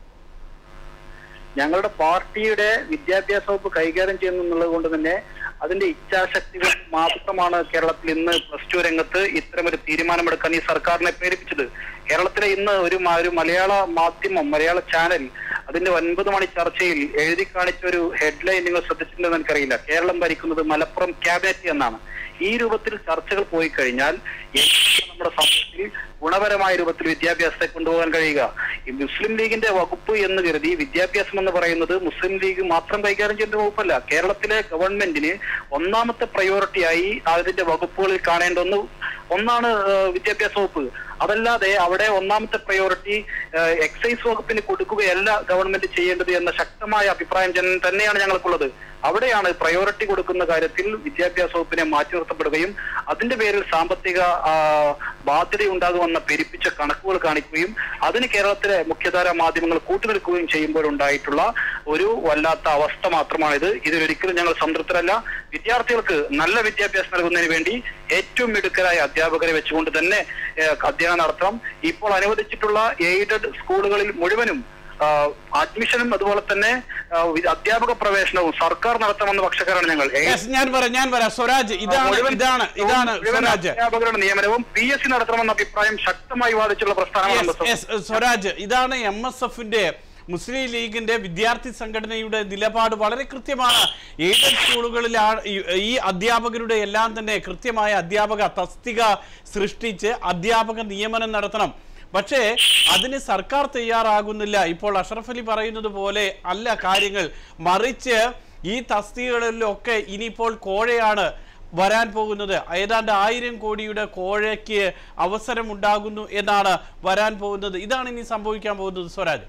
ഞങ്ങളുടെ പാർട്ടിയുടെ വിദ്യാഭ്യാസ വകുപ്പ് കൈകാര്യം ചെയ്യുന്നു എന്നുള്ളത് കൊണ്ട് തന്നെ അതിന്റെ ഇച്ഛാശക്തികൾ മാത്രമാണ് കേരളത്തിൽ ഇന്ന് പ്ലസ് ടു രംഗത്ത് ഇത്തരമൊരു തീരുമാനമെടുക്കാൻ ഈ സർക്കാരിനെ പ്രേരിപ്പിച്ചത് കേരളത്തിലെ ഇന്ന് ഒരു മ- ഒരു മലയാള മാധ്യമം മലയാള ചാനൽ അതിന്റെ ഒൻപത് മണി ചർച്ചയിൽ എഴുതി കാണിച്ച ഒരു ഹെഡ്ലൈൻ നിങ്ങൾ ശ്രദ്ധിച്ചിട്ടുണ്ടെന്ന് എനിക്കറിയില്ല കേരളം ഭരിക്കുന്നത് മലപ്പുറം ക്യാബിനറ്റ് എന്നാണ് ഈ രൂപത്തിൽ ചർച്ചകൾ പോയി കഴിഞ്ഞാൽ എങ്ങനെയാണ് നമ്മുടെ സമൂഹത്തിൽ ഗുണപരമായ രൂപത്തിൽ വിദ്യാഭ്യാസത്തെ കൊണ്ടുപോകാൻ കഴിയുക ഈ മുസ്ലിം ലീഗിന്റെ വകുപ്പ് എന്ന് കരുതി വിദ്യാഭ്യാസം എന്ന് പറയുന്നത് മുസ്ലിം ലീഗ് മാത്രം കൈകാര്യം ചെയ്യുന്ന വകുപ്പല്ല കേരളത്തിലെ ഗവൺമെന്റിന് ഒന്നാമത്തെ പ്രയോറിറ്റിയായി അതിന്റെ വകുപ്പുകളിൽ കാണേണ്ട ഒന്ന് ഒന്നാണ് ഏഹ്, വിദ്യാഭ്യാസ വകുപ്പ് അതല്ലാതെ അവിടെ ഒന്നാമത്തെ പ്രയോറിറ്റി എക്സൈസ് വകുപ്പിന് കൊടുക്കുകയല്ല ഗവൺമെന്റ് ചെയ്യേണ്ടത് എന്ന ശക്തമായ അഭിപ്രായം ജന- തന്നെയാണ് ഞങ്ങൾക്കുള്ളത് അവിടെയാണ് പ്രയോറിറ്റി കൊടുക്കുന്ന കാര്യത്തിൽ വിദ്യാഭ്യാസ വകുപ്പിനെ മാറ്റി നിർത്തപ്പെടുകയും അതിന്റെ പേരിൽ സാമ്പത്തിക ആ, ബാധ്യത ഉണ്ടാകുമെന്ന പെരുപ്പിച്ച കണക്കുകൾ കാണിക്കുകയും അതിന് കേരളത്തിലെ മുഖ്യധാര മാധ്യമങ്ങൾ കൂട്ടുനിൽക്കുകയും ചെയ്യുമ്പോഴുണ്ടായിട്ടുള്ള ഒരു വല്ലാത്ത അവസ്ഥ മാത്രമാണിത് ഇതിലൊരിക്കലും ഞങ്ങൾ സംതൃപ്തരല്ല വിദ്യാർത്ഥികൾക്ക് നല്ല വിദ്യാഭ്യാസം നൽകുന്നതിന് വേണ്ടി ഏറ്റവും മിടുക്കരായ അധ്യാപകരെ വെച്ചുകൊണ്ട് തന്നെ ഏഹ്, അധ്യയനം നടത്തണം ഇപ്പോൾ അനുവദിച്ചിട്ടുള്ള എയ്ഡഡ് സ്കൂളുകളിൽ മുഴുവനും ആ, അഡ്മിഷനും അതുപോലെ തന്നെ ആ, വി- അധ്യാപക പ്രവേശനവും സർക്കാർ നടത്തണമെന്ന പക്ഷക്കാരാണ് ഞങ്ങൾ Yes, ഞാൻ പറയാം ഞാൻ പറയാം സ്വരാജ് ഇതാണ് മുഴുവൻ- ഇതാണ് ഇതാണ് മുഴുവൻ സ്വരാജ് അധ്യാപകരുടെ നിയമനവും പി എസ് സി നടത്തണമെന്ന അഭിപ്രായം ശക്തമായി വാദിച്ചുള്ള പ്രസ്ഥാനമാണ് Yes, M S F. yes, Swaraj ഇതാണ് എം എസ് എഫിന്റെ മുസ്ലിം ലീഗിന്റെ വിദ്യാർത്ഥി സംഘടനയുടെ നിലപാട് വളരെ കൃത്യമാണ് എയ്ഡഡ് സ്കൂളുകളിലാണ് ഈ- ഈ അധ്യാപകരുടെ എല്ലാം തന്നെ കൃത്യമായ അധ്യാപക തസ്തിക സൃഷ്ടിച്ച് അധ്യാപക നിയമനം നടത്തണം പക്ഷേ അതിന് സർക്കാർ തയ്യാറാകുന്നില്ല ഇപ്പോൾ അഷറഫ് അലി പറയുന്നത് പോലെ അല്ല കാര്യങ്ങൾ മറിച്ച് ഈ തസ്തികകളിലൊക്കെ ഇനിയിപ്പോൾ കോഴയാണ് വരാൻ പോകുന്നത് ഏതാണ്ട് ആയിരം കോടിയുടെ കോഴയ്ക്ക് അവസരം ഉണ്ടാകുന്നു എന്നാണ് വരാൻ പോകുന്നത് ഇതാണ് ഇനി സംഭവിക്കാൻ പോകുന്നത് സ്വരാജ്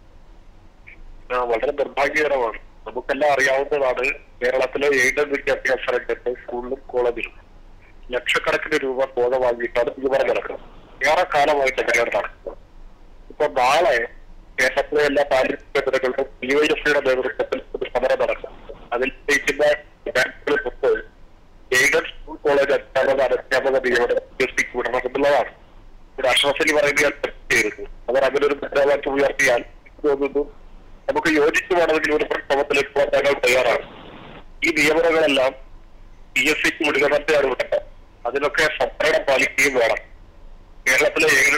ആ, വളരെ നിർഭാഗ്യകരമാണ് നമുക്കെല്ലാം അറിയാവുന്നതാണ് കേരളത്തിലെ എയ്ഡഡ് വിദ്യാഭ്യാസ രംഗത്ത് സ്കൂളിലും കോളേജിലും ലക്ഷക്കണക്കിന് രൂപ കോഴ വാങ്ങിയിട്ടാണ് തീരുമാനം നടക്കുന്നത് ഏറെ കാലമായിട്ട് എങ്ങനെയാണ് നടക്കുന്നത് ഇപ്പൊ നാളെ കേരളത്തിലെ എല്ലാ താലൂക്ക് കേന്ദ്രങ്ങളിലും ഡിവൈഎഫ്ഐയുടെ നേതൃത്വത്തിൽ ഒരു സമരം നടക്കും അതിൽ ജയിക്കുന്ന ബാങ്കുകളിൽ മുമ്പ് എയ്ഡഡ് സ്കൂൾ കോളേജ് അധ്യാപക അധ്യാപക നിയമനം ഉദ്ദേശിക്ക് വിടണം എന്നുള്ളതാണ് ഇവിടെ അഷ്റഫലി പറയുന്നത് ഞാൻ തെറ്റ് ചെയ്തിരുന്നു അവർ അങ്ങനെ ഒരു മുദ്രാവാക്യം ഉയർത്തിയാൽ എനിക്ക് തോന്നുന്നു നമുക്ക് യോജിച്ചു വേണമെങ്കിൽ ഒരു പ്രക്ഷോഭത്തിലേക്ക് പോകാൻ ഞങ്ങൾ തയ്യാറാണ് ഈ നിയമനങ്ങളെല്ലാം പി എസ് സിക്ക് വിടുക തന്നെയാണ് വേണ്ടത് അതിനൊക്കെ സംവരണം പാലിക്കുകയും വേണം കേരളത്തിലെ ഏത്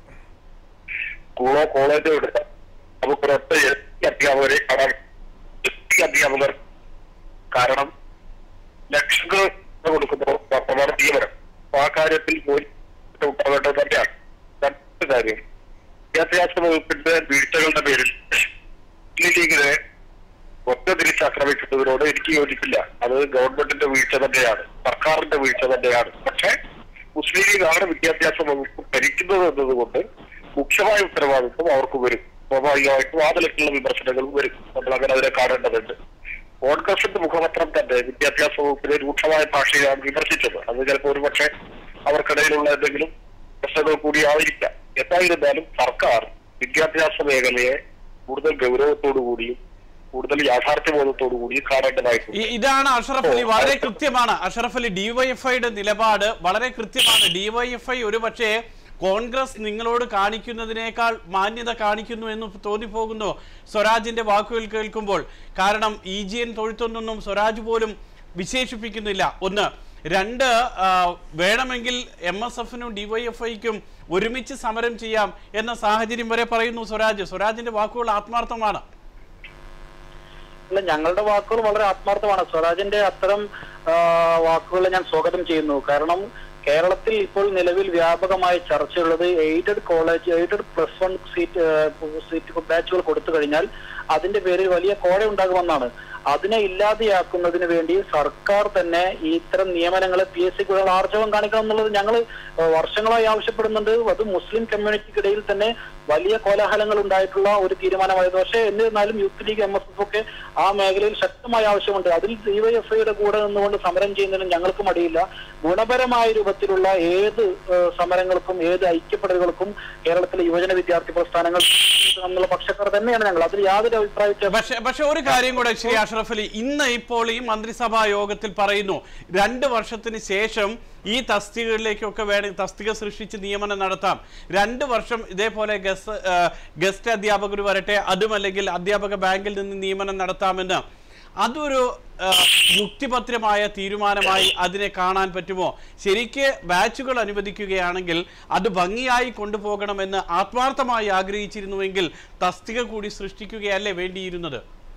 സ്കൂളോ കോളേജോ എടുക്കാം നമുക്കൊരൊറ്റ എസ് ടി അധ്യാപകരെ കാണാൻ എസ് ടി അധ്യാപകർ കാരണം ലക്ഷങ്ങൾ കൊടുക്കുന്ന പ്രമാണ നിയമനം അപ്പൊ ആ കാര്യത്തിൽ പോയി ഉണ്ടാവേണ്ടത് തന്നെയാണ് രണ്ട് കാര്യം വിദ്യാഭ്യാസ വകുപ്പിന്റെ വീഴ്ചകളുടെ പേരിൽ മുസ്ലിം ലീഗിനെ ഒറ്റ തിരിച്ചാക്രമിക്കുന്നതിനോട് എനിക്ക് യോജിപ്പില്ല അത് ഗവൺമെന്റിന്റെ വീഴ്ച തന്നെയാണ് സർക്കാരിന്റെ വീഴ്ച തന്നെയാണ് പക്ഷേ മുസ്ലിം ലീഗാണ് വിദ്യാഭ്യാസ വകുപ്പ് ഭരിക്കുന്നത് എന്നതുകൊണ്ട് മുഖ്യമായ ഉത്തരവാദിത്വം അവർക്ക് വരും സ്വാഭാവികമായിട്ടും ആ നിലയ്ക്കുള്ള വിമർശനങ്ങൾ വരും നമ്മൾ അങ്ങനെ അതിനെ കാണേണ്ടതുണ്ട് കോൺഗ്രസിന്റെ മുഖപത്രം തന്നെ വിദ്യാഭ്യാസ വകുപ്പിനെ രൂക്ഷമായ ഭാഷയാണ് വിമർശിച്ചത് അത് ചിലപ്പോൾ ഒരുപക്ഷെ അവർക്കിടയിലുള്ള എന്തെങ്കിലും പ്രശ്നങ്ങൾ കൂടി ആയിരിക്കാം എന്തായിരുന്നാലും സർക്കാർ വിദ്യാഭ്യാസ മേഖലയെ കൂടുതൽ ഗൗരവത്തോടു കൂടിയും കൂടുതൽ യാഥാർത്ഥ്യബോധത്തോടു കൂടിയും കാണേണ്ടതായിട്ടുണ്ട് ഈ- ഇതാണ് അഷറഫ് അലി വളരെ കൃത്യമാണ് അഷറഫ് അലി ഡിവൈഎഫ്ഐയുടെ നിലപാട് വളരെ കൃത്യമാണ് ഡിവൈഎഫ്ഐ ഒരുപക്ഷെ കോൺഗ്രസ് നിങ്ങളോട് കാണിക്കുന്നതിനേക്കാൾ മാന്യത കാണിക്കുന്നു എന്ന് തോന്നിപ്പോകുന്നു സ്വരാജിന്റെ വാക്കുകൾ കേൾക്കുമ്പോൾ കാരണം ഇ ജി എൻ തൊഴുത്തൊന്നും സ്വരാജ് പോലും വിശേഷിപ്പിക്കുന്നില്ല ഒന്ന് രണ്ട് ആ, വേണമെങ്കിൽ എം എസ് എഫിനും ഡിവൈഎഫ്ഐക്കും ഒരുമിച്ച് സമരം ചെയ്യാം എന്ന സാഹചര്യം വരെ പറയുന്നു സ്വരാജ് സ്വരാജിന്റെ വാക്കുകൾ ആത്മാർത്ഥമാണ് അല്ല ഞങ്ങളുടെ വാക്കുകൾ വളരെ ആത്മാർത്ഥമാണ് സ്വരാജിന്റെ അത്തരം ആ, വാക്കുകളെ ഞാൻ സ്വാഗതം ചെയ്യുന്നു കാരണം കേരളത്തിൽ ഇപ്പോൾ നിലവിൽ വ്യാപകമായ ചർച്ചയുള്ളത് aided college aided plus one seat seat ബാച്ചുകൾ കൊടുത്തു കഴിഞ്ഞാൽ അതിന്റെ പേരിൽ വലിയ കോഴ ഉണ്ടാകുമെന്നാണ് അതിനെ ഇല്ലാതെയാക്കുന്നതിന് വേണ്ടി സർക്കാർ തന്നെ ഈ ഇത്തരം നിയമനങ്ങളെ പി എസ് സിക്കുള്ള ആർജവം കാണിക്കണം എന്നുള്ളത് ഞങ്ങൾ വർഷങ്ങളായി ആവശ്യപ്പെടുന്നുണ്ട് അത് മുസ്ലിം കമ്മ്യൂണിറ്റിക്കിടയിൽ തന്നെ വലിയ കോലാഹലങ്ങൾ ഉണ്ടായിട്ടുള്ള ഒരു തീരുമാനമായിരുന്നു പക്ഷേ എന്നിരുന്നാലും youth league M S F ഒക്കെ ആ മേഖലയിൽ ശക്തമായ ആവശ്യമുണ്ട് അതിൽ ഡിവൈഎഫ്ഐയുടെ കൂടെ നിന്നുകൊണ്ട് സമരം ചെയ്യുന്നതിന് ഞങ്ങൾക്ക് മടിയില്ല ഗുണപരമായ രൂപത്തിലുള്ള ഏത് ഏഹ്, സമരങ്ങൾക്കും ഏത് ഐക്യപ്പെടലുകൾക്കും കേരളത്തിലെ യുവജന വിദ്യാർത്ഥി പ്രസ്ഥാനങ്ങൾ എന്നുള്ള പക്ഷക്കാർ തന്നെയാണ് ഞങ്ങൾ അതിൽ യാതൊരു അഭിപ്രായ വ്യത്യാസവും പക്ഷെ പക്ഷെ ഒരു കാര്യം കൂടെ ശ്രീ അഷ്റഫ് അലി ഇന്ന് ഇപ്പോൾ ഈ മന്ത്രിസഭാ യോഗത്തിൽ പറയുന്നു രണ്ട് വർഷത്തിന് ശേഷം ഈ തസ്തികകളിലേക്കൊക്കെ വേണമെങ്കിൽ തസ്തിക സൃഷ്ടിച്ച് നിയമനം നടത്താം രണ്ട് വർഷം ഇതേപോലെ ഗസ് ആ, ഗസ്റ്റ് അധ്യാപകർ വരട്ടെ അതുമല്ലെങ്കിൽ അധ്യാപക ബാങ്കിൽ നിന്ന് നിയമനം നടത്താമെന്ന് അതൊരു ആ, യുക്തിഭദ്രമായ തീരുമാനമായി അതിനെ കാണാൻ പറ്റുമോ ശരിക്ക് ബാച്ചുകൾ അനുവദിക്കുകയാണെങ്കിൽ അത് ഭംഗിയായി കൊണ്ടുപോകണമെന്ന് ആത്മാർത്ഥമായി ആഗ്രഹിച്ചിരുന്നുവെങ്കിൽ തസ്തിക കൂടി സൃഷ്ടിക്കുകയല്ലേ വേണ്ടിയിരുന്നത്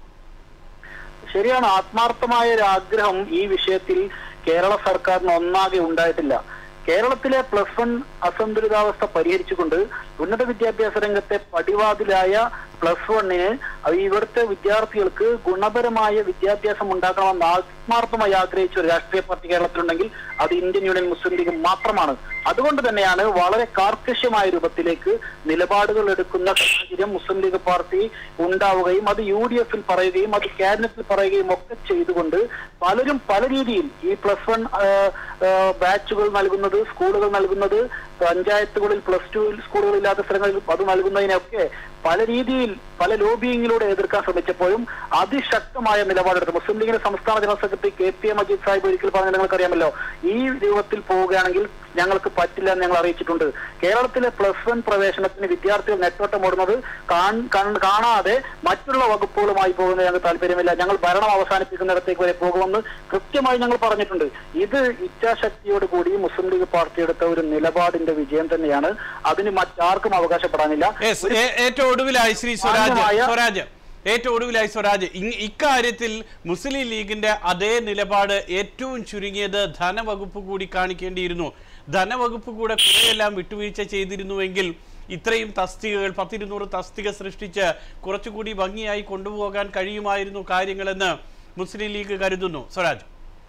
ശരിയാണ് ആത്മാർത്ഥമായ ഒരു ആഗ്രഹം ഈ വിഷയത്തിൽ കേരള സർക്കാരിന് ഒന്നാകെ ഉണ്ടായിട്ടില്ല കേരളത്തിലെ പ്ലസ് വൺ അസന്തുലിതാവസ്ഥ പരിഹരിച്ചുകൊണ്ട് ഉന്നത വിദ്യാഭ്യാസ രംഗത്തെ പടിവാതിലായ പ്ലസ് വണ്ണിന് ഇവിടുത്തെ വിദ്യാർത്ഥികൾക്ക് ഗുണപരമായ വിദ്യാഭ്യാസം ഉണ്ടാക്കണമെന്ന് ആത്മാർത്ഥമായി ആഗ്രഹിച്ച ഒരു രാഷ്ട്രീയ പാർട്ടി കേരളത്തിലുണ്ടെങ്കിൽ അത് ഇന്ത്യൻ യൂണിയൻ മുസ്ലിം ലീഗ് മാത്രമാണ് അതുകൊണ്ട് തന്നെയാണ് വളരെ കാർക്കശ്യമായ രൂപത്തിലേക്ക് നിലപാടുകൾ എടുക്കുന്ന സാഹചര്യം മുസ്ലിം ലീഗ് പാർട്ടി ഉണ്ടാവുകയും അത് യു ഡി എഫിൽ പറയുകയും അത് ക്യാബിനറ്റിൽ പറയുകയും ഒക്കെ ചെയ്തുകൊണ്ട് പലരും പല രീതിയിൽ ഈ പ്ലസ് വൺ ബാച്ചുകൾ നൽകുന്നത് സ്കൂളുകൾ നൽകുന്നത് പഞ്ചായത്തുകളിൽ പ്ലസ് ടു സ്കൂളുകളില്ലാത്ത സ്ഥലങ്ങളിൽ അത് നൽകുന്നതിനൊക്കെ പല രീതിയിൽ പല ലോബിയിങ്ങിലൂടെ എതിർക്കാൻ ശ്രമിച്ചപ്പോഴും അതിശക്തമായ നിലപാടെടുത്തു മുസ്ലിം ലീഗിന്റെ സംസ്ഥാന general secretary K P A Majeed Sahib ഒരിക്കൽ പറഞ്ഞ നിങ്ങൾക്കറിയാമല്ലോ ഈ രൂപത്തിൽ പോവുകയാണെങ്കിൽ ഞങ്ങൾക്ക് പറ്റില്ല എന്ന് ഞങ്ങൾ അറിയിച്ചിട്ടുണ്ട് കേരളത്തിലെ പ്ലസ് വൺ പ്രവേശനത്തിന് വിദ്യാർത്ഥികൾ നെട്ടോട്ടം ഓടുന്നത് കാൺ- കാൺ- കാണാതെ മറ്റുള്ള വകുപ്പുകളുമായി പോകുന്നത് ഞങ്ങൾക്ക് താല്പര്യമില്ല ഞങ്ങൾ ഭരണം അവസാനിപ്പിക്കുന്നിടത്തേക്ക് വരെ പോകുമെന്ന് കൃത്യമായി ഞങ്ങൾ പറഞ്ഞിട്ടുണ്ട് ഇത് ഇച്ഛാശക്തിയോട് കൂടി മുസ്ലിം ലീഗ് പാർട്ടി എടുത്ത ഒരു നിലപാടിന്റെ വിജയം തന്നെയാണ് അതിന് മറ്റാർക്കും അവകാശപ്പെടാനില്ല Yes, ഏ- ഏറ്റവും ഒടുവിലായി ശ്രീ സ്വരാജ് മാന്യമായ- സ്വരാജ് ഏറ്റവും ഒടുവിലായി സ്വരാജ് ഇ- ഇക്കാര്യത്തിൽ മുസ്ലിം ലീഗിന്റെ അതേ നിലപാട് ഏറ്റവും ചുരുങ്ങിയത് ധനവകുപ്പ് കൂടി കാണിക്കേണ്ടിയിരുന്നു ധനവകുപ്പ് കൂടെ കുറെയെല്ലാം വിട്ടുവീഴ്ച ചെയ്തിരുന്നുവെങ്കിൽ ഇത്രയും തസ്തികകൾ പത്തിരുന്നൂറ് തസ്തിക സൃഷ്ടിച്ച് കുറച്ചുകൂടി ഭംഗിയായി കൊണ്ടുപോകാൻ കഴിയുമായിരുന്നു കാര്യങ്ങളെന്ന് മുസ്ലിം ലീഗ് കരുതുന്നു സ്വരാജ്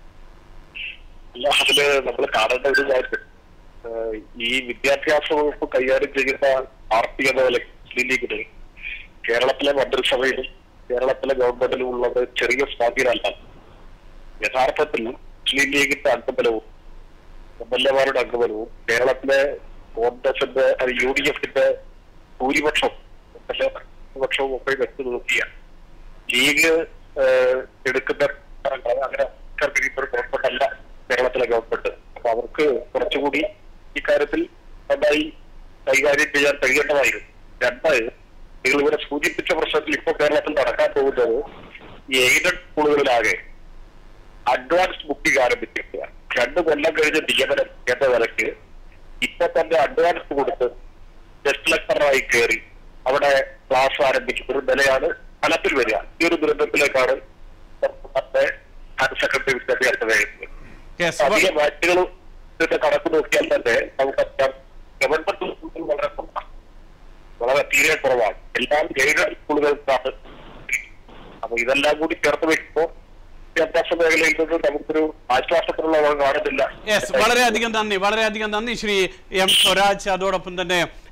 അല്ല അതില് നമ്മൾ കാണേണ്ട ഒരു കാര്യം ഏഹ് ഈ വിദ്യാഭ്യാസ വകുപ്പ് കൈകാര്യം ചെയ്യുന്ന പാർട്ടി എന്ന നിലയ്ക്ക് മുസ്ലിം ലീഗിന് കേരളത്തിലെ മന്ത്രിസഭയിലും കേരളത്തിലെ ഗവൺമെന്റിലും ഉള്ളത് ചെറിയ സ്വാധീനമല്ല യഥാർത്ഥത്തിൽ മുസ്ലിം ലീഗിന്റെ അംഗബലവും എം എൽ എമാരുടെ അംഗബലവും കേരളത്തിലെ കോൺഗ്രസിന്റെ അത് യു ഡി എഫിന്റെ ഭൂരിപക്ഷം എം എൽ എ ഭൂരിപക്ഷവും ഒക്കെ വെച്ച് നോക്കിയ ലീഗ് ഏഹ്, എടുക്കുന്ന തീരുമാനങ്ങൾ അങ്ങനെ കഴിയുന്ന ഒരു ഗവൺമെന്റ് അല്ല കേരളത്തിലെ ഗവൺമെന്റ് അപ്പൊ അവർക്ക് കുറച്ചുകൂടി ഇക്കാര്യത്തിൽ നന്നായി കൈകാര്യം ചെയ്യാൻ കഴിയേണ്ടതായിരുന്നു രണ്ട് നിങ്ങൾ ഇവിടെ സൂചിപ്പിച്ച പ്രശ്നത്തിൽ ഇപ്പൊ കേരളത്തിൽ നടക്കാൻ പോകുന്നത് ഈ എയ്ഡഡ് സ്കൂളുകളിലാകെ അഡ്വാൻസ് ബുക്കിംഗ് ആരംഭിച്ചിരിക്കുക രണ്ട് കൊല്ലം കഴിഞ്ഞ് നിയമനം എന്ന നിലയ്ക്ക് ഇപ്പൊ തന്നെ അഡ്വാൻസ് കൊടുത്ത് ഗസ്റ്റ് ലെക്ചറായി കയറി അവിടെ ക്ലാസ് ആരംഭിക്കുന്ന ഒരു നിലയാണ് ഫലത്തിൽ വരിക ഈ ഒരു ദുരന്തത്തിലേക്കാണ് നമ്മുടെ ഹയർ സെക്കൻഡറി വിദ്യാഭ്യാസ മേഖല Yes, അധിക വാറ്റുകൾ ഇതിന്റെ കണക്ക് നോക്കിയാൽ തന്നെ നമുക്കറിയാം ഗവൺമെന്റ് സ്കൂളുകൾ വളരെ കുറവാണ് വളരെ തീരെ കുറവാണ് എല്ലാം എയ്ഡഡ് സ്കൂളുകൾക്കാണ് അപ്പൊ ഇതെല്ലാം കൂടി ചേർത്ത് വെക്കുമ്പോൾ വിദ്യാഭ്യാസ മേഖലയിൽ നിന്ന് നമുക്കൊരു ആശ്വാസത്തിനുള്ള കാണുന്നില്ല യെസ് വളരെയധികം നന്ദി വളരെയധികം നന്ദി ശ്രീ എം സ്വരാജ് അതോടൊപ്പം തന്നെ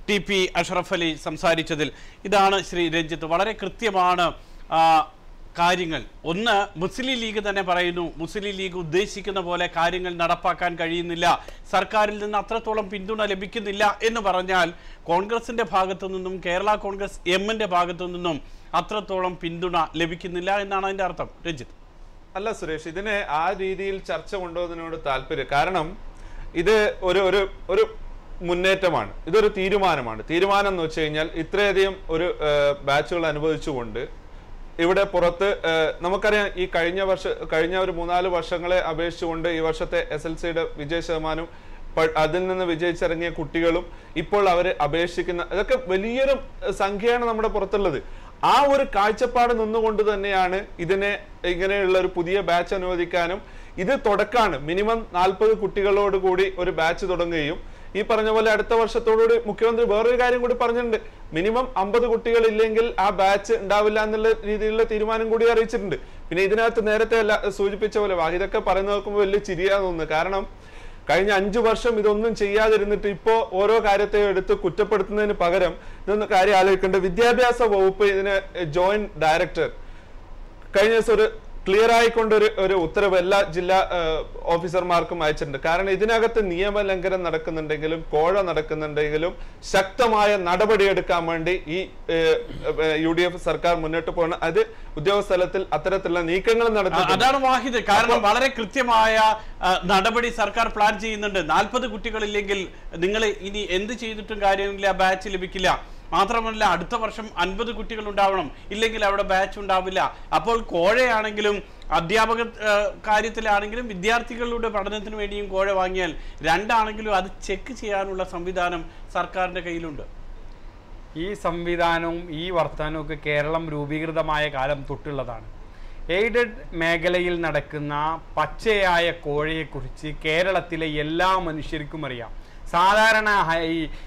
ടി പി അഷ്റഫ് അലി സംസാരിച്ചതിൽ ഇതാണ് ശ്രീ രഞ്ജിത്ത് വളരെ കൃത്യമാണ് ആ, കാര്യങ്ങൾ ഒന്ന് മുസ്ലിം ലീഗ് തന്നെ പറയുന്നു മുസ്ലിം ലീഗ് ഉദ്ദേശിക്കുന്ന പോലെ കാര്യങ്ങൾ നടപ്പാക്കാൻ കഴിയുന്നില്ല സർക്കാരിൽ നിന്ന് അത്രത്തോളം പിന്തുണ ലഭിക്കുന്നില്ല എന്ന് പറഞ്ഞാൽ കോൺഗ്രസിന്റെ ഭാഗത്തു നിന്നും കേരള കോൺഗ്രസ് എമ്മിന്റെ ഭാഗത്തു നിന്നും അത്രത്തോളം പിന്തുണ ലഭിക്കുന്നില്ല എന്നാണ് അതിന്റെ അർത്ഥം രഞ്ജിത്ത് അല്ല സുരേഷ് ഇതിനെ ആ രീതിയിൽ ചർച്ച കൊണ്ടുപോകുന്നതിനോട് താല്പര്യം കാരണം ഇത് ഒരു ഒരു ഒരു മുന്നേറ്റമാണ് ഇതൊരു തീരുമാനമാണ് തീരുമാനം എന്ന് വെച്ച് കഴിഞ്ഞാൽ ഇത്രയധികം ഒരു ബാച്ചുകൾ അനുഭവിച്ചുകൊണ്ട് ഇവിടെ പുറത്ത് ഏഹ്, നമുക്കറിയാം ഈ കഴിഞ്ഞ വർഷ കഴിഞ്ഞ ഒരു മൂന്നാല് വർഷങ്ങളെ അപേക്ഷിച്ചുകൊണ്ട് ഈ വർഷത്തെ എസ് എൽ സിയുടെ വിജയ ശതമാനം പ- അതിൽ നിന്ന് വിജയിച്ചിറങ്ങിയ കുട്ടികളും ഇപ്പോൾ അവർ അപേക്ഷിക്കുന്ന ഇതൊക്കെ വലിയൊരു ഏഹ്, സംഖ്യയാണ് നമ്മുടെ പുറത്തുള്ളത് ആ ഒരു കാഴ്ചപ്പാട് നിന്നുകൊണ്ട് തന്നെയാണ് ഇതിനെ ഇങ്ങനെയുള്ള ഒരു പുതിയ ബാച്ച് അനുവദിക്കാനും ഇത് തുടക്കാണ് മിനിമം നാൽപ്പത് കുട്ടികളോട് കൂടി ഒരു ബാച്ച് തുടങ്ങുകയും ഈ പറഞ്ഞ പോലെ അടുത്ത വർഷത്തോടുകൂടി മുഖ്യമന്ത്രി വേറൊരു കാര്യം കൂടി പറഞ്ഞിട്ടുണ്ട് മിനിമം അമ്പത് കുട്ടികൾ ഇല്ലെങ്കിൽ ആ ബാച്ച് ഉണ്ടാവില്ല എന്നുള്ള രീതിയിലുള്ള തീരുമാനം കൂടി അറിയിച്ചിട്ടുണ്ട് പിന്നെ ഇതിനകത്ത് നേരത്തെ അല്ല സൂചിപ്പിച്ച പോലെ വാഹിദൊക്കെ പറയുന്നത് നോക്കുമ്പോൾ വലിയ ചിരിയാ തോന്നുന്നു കാരണം കഴിഞ്ഞ അഞ്ചു വർഷം ഇതൊന്നും ചെയ്യാതിരുന്നിട്ട് ഇപ്പോ ഓരോ കാര്യത്തെയും എടുത്ത് കുറ്റപ്പെടുത്തുന്നതിന് പകരം ഇതൊന്ന് കാര്യം ആലോചിക്കേണ്ട വിദ്യാഭ്യാസ വകുപ്പ് ഇതിന് ജോയിന്റ് ഡയറക്ടർ കഴിഞ്ഞ ദിവസം ഒരു ക്ലിയർ ആയിക്കൊണ്ട് ഒരു ഒരു ഉത്തരവ് എല്ലാ ജില്ലാ ഏഹ്, ഓഫീസർമാർക്കും അയച്ചിട്ടുണ്ട് കാരണം ഇതിനകത്ത് നിയമലംഘനം നടക്കുന്നുണ്ടെങ്കിലും കോഴ നടക്കുന്നുണ്ടെങ്കിലും ശക്തമായ നടപടിയെടുക്കാൻ വേണ്ടി ഈ യു ഡി എഫ് സർക്കാർ മുന്നോട്ട് പോകണം അത് ഉദ്യോഗസ്ഥലത്തിൽ അത്തരത്തിലുള്ള നീക്കങ്ങൾ ആ, നടത്തുന്നുണ്ട് അതാണ് വാഹിദ് കാരണം വളരെ കൃത്യമായ ആ, നടപടി സർക്കാർ പ്ലാൻ ചെയ്യുന്നുണ്ട് നാൽപ്പത് കുട്ടികളില്ലെങ്കിൽ നിങ്ങൾ ഇനി എന്ത് ചെയ്തിട്ടും കാര്യമില്ല ബാച്ച് ലഭിക്കില്ല മാത്രമല്ല അടുത്ത വർഷം അൻപത് കുട്ടികൾ ഉണ്ടാവണം ഇല്ലെങ്കിൽ അവിടെ ബാച്ച് ഉണ്ടാവില്ല അപ്പോൾ കോഴയാണെങ്കിലും അധ്യാപക ആ, കാര്യത്തിലാണെങ്കിലും വിദ്യാർത്ഥികളുടെ പഠനത്തിന് വേണ്ടിയും കോഴ വാങ്ങിയാൽ രണ്ടാണെങ്കിലും അത് ചെക്ക് ചെയ്യാനുള്ള സംവിധാനം സർക്കാരിന്റെ കയ്യിലുണ്ട് ഈ സംവിധാനവും ഈ വർത്തമാനവും ഒക്കെ കേരളം രൂപീകൃതമായ കാലം തൊട്ടുള്ളതാണ് എയ്ഡഡ് മേഖലയിൽ നടക്കുന്ന പച്ചയായ കോഴയെക്കുറിച്ച് കേരളത്തിലെ എല്ലാ മനുഷ്യർക്കും അറിയാം സാധാരണ ഹൈ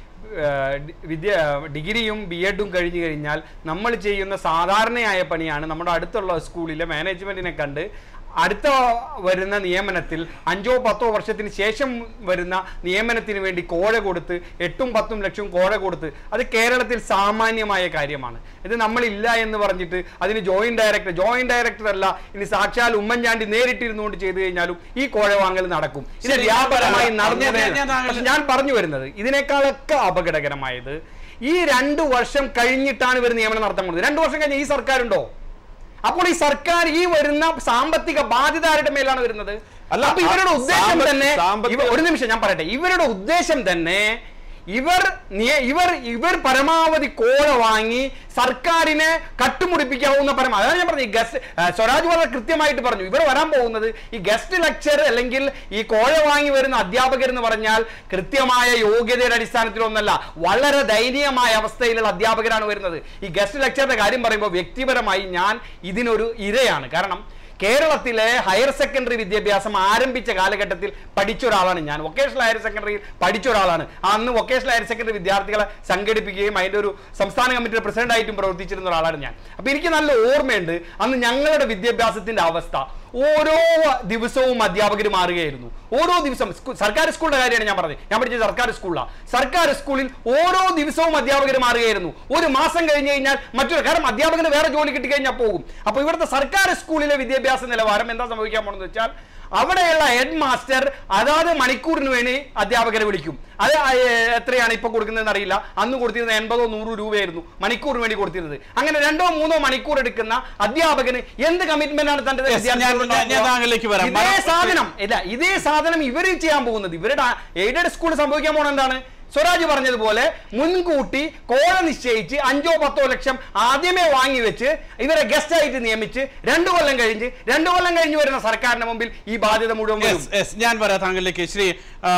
ഏഹ്, ഡി- വിദ്യ ഡിഗ്രിയും ബി എഡും കഴിഞ്ഞു കഴിഞ്ഞാൽ നമ്മൾ ചെയ്യുന്ന സാധാരണയായ പണിയാണ് നമ്മുടെ അടുത്തുള്ള സ്കൂളിലെ മാനേജ്മെൻറ്റിനെ കണ്ട് അടുത്ത വരുന്ന നിയമനത്തിൽ അഞ്ചോ പത്തോ വർഷത്തിന് ശേഷം വരുന്ന നിയമനത്തിന് വേണ്ടി കോഴ കൊടുത്ത് എട്ടും പത്തും ലക്ഷം കോഴ കൊടുത്ത് അത് കേരളത്തിൽ സാമാന്യമായ കാര്യമാണ് ഇത് നമ്മളില്ല എന്ന് പറഞ്ഞിട്ട് അതിന് ജോയിന്റ് ഡയറക്ടർ ജോയിന്റ് ഡയറക്ടർ അല്ല ഇനി സാക്ഷാൽ ഉമ്മൻചാണ്ടി നേരിട്ടിരുന്നുകൊണ്ട് ചെയ്തു കഴിഞ്ഞാലും ഈ കോഴ വാങ്ങൽ നടക്കും ഇത് ശരി, വ്യാപകമായി ഞാൻ- നടന്നു ഞാൻ- ഞാൻ- ഞാൻ- പക്ഷെ ഞാൻ പറഞ്ഞു വരുന്നത് ഇതിനേക്കാളൊക്കെ അപകടകരമായത് ഈ രണ്ടു വർഷം കഴിഞ്ഞിട്ടാണ് ഇവർ നിയമനം നടത്താൻ പോകുന്നത് രണ്ടു വർഷം കഴിഞ്ഞ ഈ സർക്കാരുണ്ടോ അപ്പോൾ ഈ സർക്കാർ ഈ വരുന്ന സാമ്പത്തിക ബാധ്യത ആരുടെ മേലാണ് വരുന്നത് അല്ല, അപ്പൊ ഇവരുടെ ആ ഉദ്ദേശം സാമ്പ- തന്നെ സാമ്പത്തിക- ഇവ- ഒരു നിമിഷം ഞാൻ പറയട്ടെ ഇവരുടെ ഉദ്ദേശം തന്നെ ഇവർ നിയ- ഇവർ ഇവർ പരമാവധി കോഴ വാങ്ങി സർക്കാരിനെ കട്ടുമുടിപ്പിക്കാവുന്ന പരമാവധി അതാണ് ഞാൻ പറഞ്ഞു ഈ ഗസ്റ്റ് സ്വരാജ് വളരെ കൃത്യമായിട്ട് പറഞ്ഞു ഇവർ വരാൻ പോകുന്നത് ഈ ഗസ്റ്റ് ലെക്ചർ അല്ലെങ്കിൽ ഈ കോഴ വാങ്ങി വരുന്ന അധ്യാപകർ എന്ന് പറഞ്ഞാൽ കൃത്യമായ യോഗ്യതയുടെ അടിസ്ഥാനത്തിലൊന്നല്ല വളരെ ദയനീയമായ അവസ്ഥയിലുള്ള അധ്യാപകരാണ് വരുന്നത് ഈ ഗസ്റ്റ് ലെക്ചറിന്റെ കാര്യം പറയുമ്പോൾ വ്യക്തിപരമായി ഞാൻ ഇതിനൊരു ഇരയാണ് കാരണം കേരളത്തിലെ ഹയർ സെക്കൻഡറി വിദ്യാഭ്യാസം ആരംഭിച്ച കാലഘട്ടത്തിൽ പഠിച്ച ഒരാളാണ് ഞാൻ വൊക്കേഷണൽ ഹയർ സെക്കൻഡറിയിൽ പഠിച്ച ഒരാളാണ് അന്ന് വൊക്കേഷണൽ ഹയർ സെക്കൻഡറി വിദ്യാർത്ഥികളെ സംഘടിപ്പിക്കുകയും അതിൻ്റെ ഒരു സംസ്ഥാന കമ്മിറ്റിയുടെ പ്രസിഡന്റ് ആയിട്ടും പ്രവർത്തിച്ചിരുന്ന ഒരാളാണ് ഞാൻ അപ്പൊ എനിക്ക് നല്ല ഓർമ്മയുണ്ട് അന്ന് ഞങ്ങളുടെ വിദ്യാഭ്യാസത്തിന്റെ അവസ്ഥ ഓരോ ദിവസവും അധ്യാപകർ മാറുകയായിരുന്നു ഓരോ ദിവസം സ്കൂ- സർക്കാർ സ്കൂളിന്റെ കാര്യമാണ് ഞാൻ പറഞ്ഞത് ഞാൻ പഠിച്ചത് സർക്കാർ സ്കൂളിലാണ് സർക്കാർ സ്കൂളിൽ ഓരോ ദിവസവും അധ്യാപകർ മാറുകയായിരുന്നു ഒരു മാസം കഴിഞ്ഞ് കഴിഞ്ഞാൽ മറ്റൊരു കാരണം അധ്യാപകന് വേറെ ജോലി കിട്ടി കഴിഞ്ഞാൽ പോകും അപ്പോൾ ഇവിടുത്തെ സർക്കാർ സ്കൂളിലെ വിദ്യാഭ്യാസ നിലവാരം എന്താ സംഭവിക്കാൻ പോണെന്ന് വെച്ചാൽ അവിടെയുള്ള ഹെഡ് മാസ്റ്റർ അതാത് മണിക്കൂറിന് വേണ്ടി അധ്യാപകരെ വിളിക്കും അത് ആ, ഏ, എത്രയാണ് ഇപ്പൊ കൊടുക്കുന്നതെന്ന് അറിയില്ല അന്ന് കൊടുത്തിരുന്നത് എൺപതോ നൂറോ രൂപയായിരുന്നു മണിക്കൂറിന് വേണ്ടി കൊടുത്തിരുന്നത് അങ്ങനെ രണ്ടോ മൂന്നോ മണിക്കൂർ എടുക്കുന്ന അധ്യാപകന് എന്ത് കമ്മിറ്റ്മെന്റ് ആണ് തന്റെ Yes, ഞാൻ- ഞാൻ- ഞാൻ താങ്കളിലേക്ക് വരാം. ഇതേ മനം- സാധനം ഇല്ല ഇതേ സാധനം ഇവർ ചെയ്യാൻ പോകുന്നത് ഇവരുടെ എയ്ഡഡ് സ്കൂൾ സംഭവിക്കാൻ പോകുന്നത് എന്താണ് സ്വരാജ് പറഞ്ഞതുപോലെ മുൻകൂട്ടി കോഴ നിശ്ചയിച്ച് അഞ്ചോ പത്തോ ലക്ഷം ആദ്യമേ വാങ്ങി വെച്ച് ഇവരെ ഗസ്റ്റ് ആയിട്ട് നിയമിച്ച് രണ്ടു കൊല്ലം കഴിഞ്ഞ് രണ്ടു കൊല്ലം കഴിഞ്ഞ് വരുന്ന സർക്കാരിന്റെ മുമ്പിൽ ഈ ബാധ്യത മുഴുവൻ വരും യെസ് യെസ് ഞാൻ വരാം താങ്കളിലേക്ക് Shri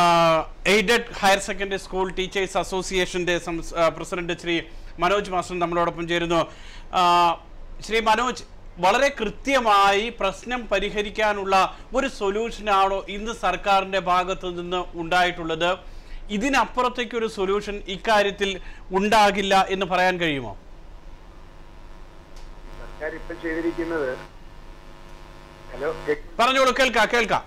aided higher secondary school teachers അസോസിയേഷന്റെ സംസ്- ആ, പ്രസിഡന്റ് ശ്രീ മനോജ് മാസ്റ്റർ നമ്മളോടൊപ്പം ചേരുന്നു ആ, ശ്രീ മനോജ് വളരെ കൃത്യമായി പ്രശ്നം പരിഹരിക്കാനുള്ള ഒരു സൊല്യൂഷനാണോ ഇന്ന് സർക്കാരിന്റെ ഭാഗത്ത് നിന്ന് ഉണ്ടായിട്ടുള്ളത് ഇതിനപ്പുറത്തേക്ക് ഒരു സൊല്യൂഷൻ ഇക്കാര്യത്തിൽ ഉണ്ടാകില്ല എന്ന് പറയാൻ കഴിയുമോ സർക്കാർ ഇപ്പൊ ചെയ്തിരിക്കുന്നത് ഹലോ കേക്ക്- പറഞ്ഞോളൂ കേൾക്കാം കേൾക്കാം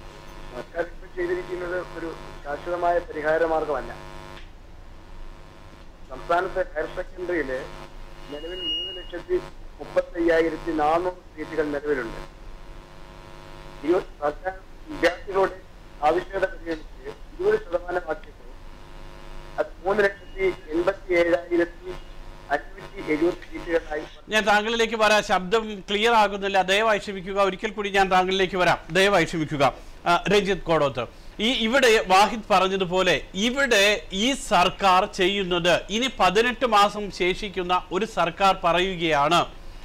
സർക്കാർ ഇപ്പൊ ചെയ്തിരിക്കുന്നത് ഒരു ശാശ്വതമായ പരിഹാര മാർഗമല്ല സംസ്ഥാനത്തെ ഹയർ സെക്കൻഡറിയില് നിലവിൽ മൂന്ന് ലക്ഷത്തി മുപ്പത്തി അയ്യായിരത്തി നാനൂറ് സീറ്റുകൾ നിലവിലുണ്ട് ഇരുപത് സർക്കാർ വിദ്യാർത്ഥികളുടെ ആവശ്യകത പരിഗണിച്ച് ഇരുപത് ശതമാനമാക്കിയപ്പോൾ അത് മൂന്ന് ലക്ഷത്തി എൺപത്തി ഏഴായിരത്തി അഞ്ഞൂറ്റി എഴുപത് സീറ്റുകളായി ഞാൻ താങ്കളിലേക്ക് വരാം ശബ്ദം ക്ലിയർ ആകുന്നില്ല ദയവായി ക്ഷമിക്കുക ഒരിക്കൽ കൂടി ഞാൻ താങ്കളിലേക്ക് വരാം ദയവായി ക്ഷമിക്കുക ആ, രഞ്ജിത്ത് കോടോത്ത് ഈ ഇവിടെ വാഹിദ് പറഞ്ഞതുപോലെ ഇവിടെ ഈ സർക്കാർ ചെയ്യുന്നത് ഇനി പതിനെട്ട് മാസം ശേഷിക്കുന്ന ഒരു സർക്കാർ പറയുകയാണ്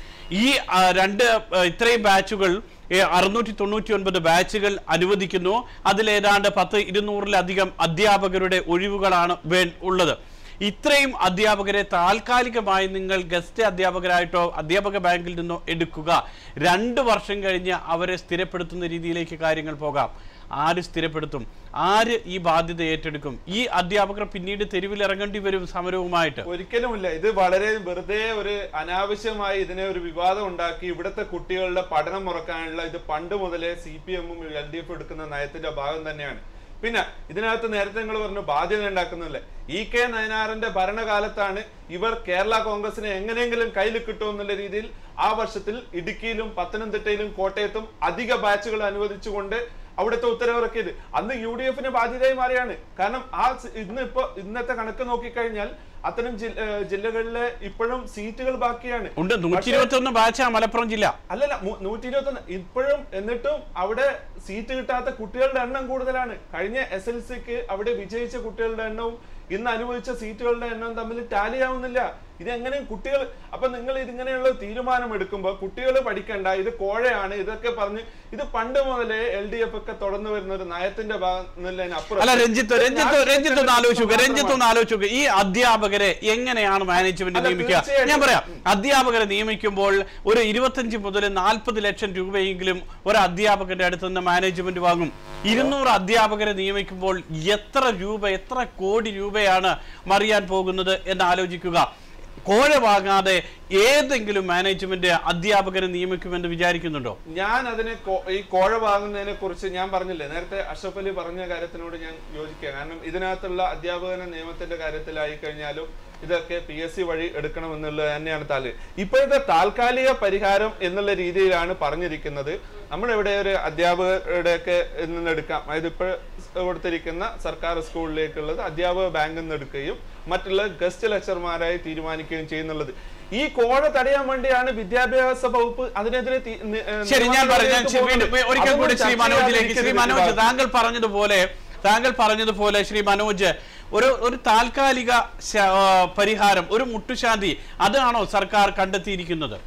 ഈ ആ, രണ്ട് ആ, ഇത്രയും ബാച്ചുകൾ അറുന്നൂറ്റി തൊണ്ണൂറ്റി ഒൻപത് ബാച്ചുകൾ അനുവദിക്കുന്നു അതിലേതാണ്ട് പത്ത് ഇരുന്നൂറിലധികം അധ്യാപകരുടെ ഒഴിവുകളാണ് വേ ഉള്ളത് ഇത്രയും അധ്യാപകരെ താൽക്കാലികമായി നിങ്ങൾ ഗസ്റ്റ് അധ്യാപകരായിട്ടോ അധ്യാപക ബാങ്കിൽ നിന്നോ എടുക്കുക രണ്ട് വർഷം കഴിഞ്ഞ് അവരെ സ്ഥിരപ്പെടുത്തുന്ന രീതിയിലേക്ക് കാര്യങ്ങൾ പോകാം ആര് സ്ഥിരപ്പെടുത്തും ആര് ഈ ബാധ്യത ഏറ്റെടുക്കും ഈ അധ്യാപകർ പിന്നീട് തെരുവിൽ ഇറങ്ങേണ്ടി വരും സമരവുമായിട്ട് ഒരിക്കലുമില്ല ഇത് വളരെ വെറുതെ ഒരു അനാവശ്യമായി ഇതിനെ ഒരു വിവാദം ഉണ്ടാക്കി ഇവിടുത്തെ കുട്ടികളുടെ പഠനം മുറക്കാനുള്ള ഇത് പണ്ട് മുതലേ സി പി എമ്മും എൽ ഡി എഫും എടുക്കുന്ന നയത്തിന്റെ ഭാഗം തന്നെയാണ് പിന്നെ ഇതിനകത്ത് നേരത്തെ നിങ്ങൾ പറഞ്ഞു ബാധ്യത ഉണ്ടാക്കുന്നില്ലേ ഇ കെ നയനാറിന്റെ ഭരണകാലത്താണ് ഇവർ കേരള കോൺഗ്രസിനെ എങ്ങനെയെങ്കിലും കയ്യിൽ കിട്ടുമെന്നുള്ള രീതിയിൽ ആ വർഷത്തിൽ ഇടുക്കിയിലും പത്തനംതിട്ടയിലും കോട്ടയത്തും അധിക ബാച്ചുകൾ അനുവദിച്ചുകൊണ്ട് അവിടുത്തെ ഉത്തരവിറക്കിയത് അന്ന് യു ഡി എഫിന് ബാധ്യതയായി മാറിയാണ് കാരണം ആ സ- ഇന്ന് ഇപ്പൊ ഇന്നത്തെ കണക്ക് നോക്കിക്കഴിഞ്ഞാൽ അത്തരം ജില്ല- ഏർ ജില്ലകളിലെ ഇപ്പോഴും സീറ്റുകൾ ബാക്കിയാണ് ഉണ്ട് നൂറ്റി പക്ഷേ- ഇരുപത്തി ഒന്ന് ബാച്ചാ മലപ്പുറം ജില്ല അല്ലല്ല മു- നൂറ്റി ഇരുപത്തി ഒന്ന് ഇപ്പോഴും എന്നിട്ടും അവിടെ സീറ്റ് കിട്ടാത്ത കുട്ടികളുടെ എണ്ണം കൂടുതലാണ് കഴിഞ്ഞ എസ് എൽ സിക്ക് അവിടെ വിജയിച്ച കുട്ടികളുടെ എണ്ണവും ഇന്ന് അനുഭവിച്ച സീറ്റുകളുടെ എണ്ണം തമ്മിൽ ടാലി ആവുന്നില്ല ഇതെങ്ങനെ കുട്ടികൾ അപ്പൊ നിങ്ങൾ ഇതിങ്ങനെയുള്ള തീരുമാനം എടുക്കുമ്പോൾ കുട്ടികൾ പഠിക്കണ്ട ഇത് കോഴയാണ് ഇതൊക്കെ പറഞ്ഞ് ഇത് പണ്ട് മുതലേ എൽ ഡി എഫ് ഒക്കെ തുടർന്നു വരുന്ന ഒരു നയത്തിന്റെ ഭാഗം അല്ല രഞ്ജിത്ത് രഞ്ജിത്ത് രഞ്ജിത്ത് ഒന്ന് ആലോചിക്കുക രഞ്ജിത്ത് ഒന്ന് ആലോചിക്കുക ഈ അധ്യാപകരെ എങ്ങനെയാണ് മാനേജ്മെന്റ് അല്ല, നിയമിക്കുക തീർച്ചയായിട്ടും. ഞാൻ പറയാം അധ്യാപകരെ നിയമിക്കുമ്പോൾ ഒരു ഇരുപത്തഞ്ച് മുതൽ നാൽപ്പത് ലക്ഷം രൂപയെങ്കിലും ഒരു അധ്യാപകന്റെ അടുത്ത് നിന്ന് മാനേജ്മെന്റ് വാങ്ങും ഇരുന്നൂറ് അധ്യാപകരെ നിയമിക്കുമ്പോൾ എത്ര രൂപ എത്ര കോടി രൂപയാണ് മറിയാൻ പോകുന്നത് എന്ന് ആലോചിക്കുക കോഴ വാങ്ങാതെ ഏതെങ്കിലും മാനേജ്മെന്റ് അധ്യാപകരെ നിയമിക്കുമെന്ന് വിചാരിക്കുന്നുണ്ടോ ഞാൻ അതിനെ കോ- ഈ കോഴ വാങ്ങുന്നതിനെ കുറിച്ച് ഞാൻ പറഞ്ഞില്ലേ നേരത്തെ അഷ്റഫ് അലി പറഞ്ഞ കാര്യത്തിനോട് ഞാൻ യോജിക്കുക കാരണം ഇതിനകത്തുള്ള അധ്യാപകന നിയമത്തിന്റെ കാര്യത്തിലായി കഴിഞ്ഞാലും ഇതൊക്കെ പി എസ് സി വഴി എടുക്കണമെന്നുള്ളത് തന്നെയാണ് താല്പര്യം ഇപ്പോഴത്തെ താൽക്കാലിക പരിഹാരം എന്നുള്ള രീതിയിലാണ് പറഞ്ഞിരിക്കുന്നത് നമ്മളിവിടെ ഒരു അധ്യാപകരുടെ ഒക്കെ നിന്ന് എടുക്കാം അതായത് ഇപ്പോൾ കൊടുത്തിരിക്കുന്ന സർക്കാർ സ്കൂളിലേക്കുള്ളത് അധ്യാപക ബാങ്കിൽ നിന്ന് എടുക്കുകയും മറ്റുള്ള ഗസ്റ്റ് ലെക്ചർമാരായി തീരുമാനിക്കുകയും ചെയ്യുന്നുള്ളത് ഈ കോഴ തടയാൻ വേണ്ടിയാണ് വിദ്യാഭ്യാസ വകുപ്പ് അതിനെതിരെ തീ- നി- ഏഹ് ശരി ഞാൻ പറഞ്ഞു ഞാൻ നിയമനടപടിയിലേക്ക് വീണ്ടും പോകുന്നത്. ഒരിക്കൽ കൂടി അതുകൊണ്ട് ശ്രീ ചർച്ച മനോജിലേക്ക് ശ്രീ ചെയ്യാതിരിക്കരുത് മനോജ് വിഭാഗം. താങ്കൾ പറഞ്ഞതുപോലെ താങ്കൾ പറഞ്ഞതുപോലെ ശ്രീ മനോജ് ഒരു ഒരു താൽക്കാലിക ശ- ആ, പരിഹാരം ഒരു മുട്ടുശാന്തി അതാണോ സർക്കാർ കണ്ടെത്തിയിരിക്കുന്നത്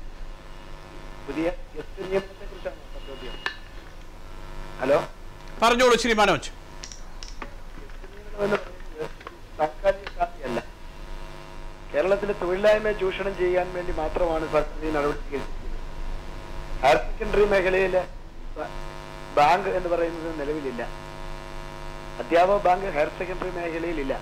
പുതിയ ഗസ്റ്റ് നിയമത്തെ കുറിച്ചാണ് ചോദ്യം ഹലോ പറഞ്ഞോളൂ ശ്രീ മനോജ് എന്ന് പറയുന്നത് താൽക്കാലിക ശാന്തിയല്ല കേരളത്തിലെ തൊഴിലില്ലായ്മയെ ചൂഷണം ചെയ്യാൻ വേണ്ടി മാത്രമാണ് സർക്കാർ ഈ നടപടി സ്വീകരിച്ചിരിക്കുന്നത് ഹയർ സെക്കൻഡറി മേഖലയിലെ ബ- ബാങ്ക് എന്ന് പറയുന്നത് നിലവിലില്ല അധ്യാപക ബാങ്ക് ഹയർ സെക്കൻഡറി മേഖലയിലില്ല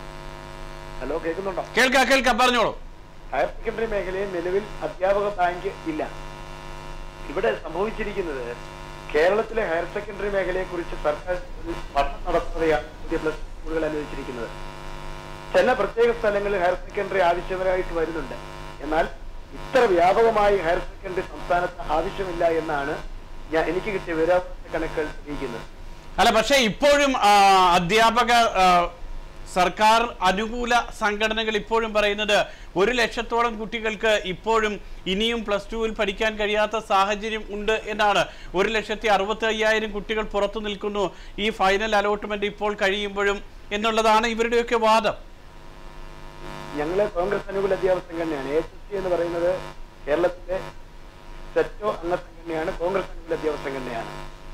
ഹലോ കേൾക്കുന്നുണ്ടോ കേൾക്കാം കേൾക്കാം പറഞ്ഞോളൂ ഹയർ സെക്കൻഡറി മേഖലയിൽ നിലവിൽ അധ്യാപക ബാങ്ക് ഇല്ല ഇവിടെ സംഭവിച്ചിരിക്കുന്നത് കേരളത്തിലെ ഹയർ സെക്കൻഡറി മേഖലയെ കുറിച്ച് സർക്കാർ ഒരു പഠനം നടത്തുകയാണ് പുതിയ പ്ലസ് സ്കൂളുകൾ അനുവദിച്ചിരിക്കുന്നത് ചില പ്രത്യേക സ്ഥലങ്ങളിൽ ഹയർ സെക്കൻഡറി ആവശ്യമായിട്ട് വരുന്നുണ്ട് എന്നാൽ ഇത്ര വ്യാപകമായി ഹയർ സെക്കൻഡറി സംസ്ഥാനത്ത് ആവശ്യമില്ല എന്നാണ് ഞാൻ എനിക്ക് കിട്ടിയ വിവരാവകാശ കണക്കുകൾ തെളിയിക്കുന്നത് അല്ല പക്ഷേ ഇപ്പോഴും ആ, അധ്യാപക ആ, സർക്കാർ അനുകൂല സംഘടനകൾ ഇപ്പോഴും പറയുന്നത് ഒരു ലക്ഷത്തോളം കുട്ടികൾക്ക് ഇപ്പോഴും ഇനിയും പ്ലസ് ടുവിൽ പഠിക്കാൻ കഴിയാത്ത സാഹചര്യം ഉണ്ട് എന്നാണ് ഒരു ലക്ഷത്തി അറുപത്തി അയ്യായിരം കുട്ടികൾ പുറത്തു നിൽക്കുന്നു ഈ ഫൈനൽ അലോട്ട്മെന്റ് ഇപ്പോൾ കഴിയുമ്പോഴും എന്നുള്ളതാണ് ഇവരുടെയൊക്കെ വാദം ഞങ്ങള് കോൺഗ്രസ് അനുകൂല അധ്യാപക സംഘടനയാണ് എ എസ് സി എന്ന് പറയുന്നത് കേരളത്തിലെ സെറ്റോ അംഗ സംഘടനയാണ് കോൺഗ്രസ് അനുകൂല അധ്യാപക സംഘടനയാണ്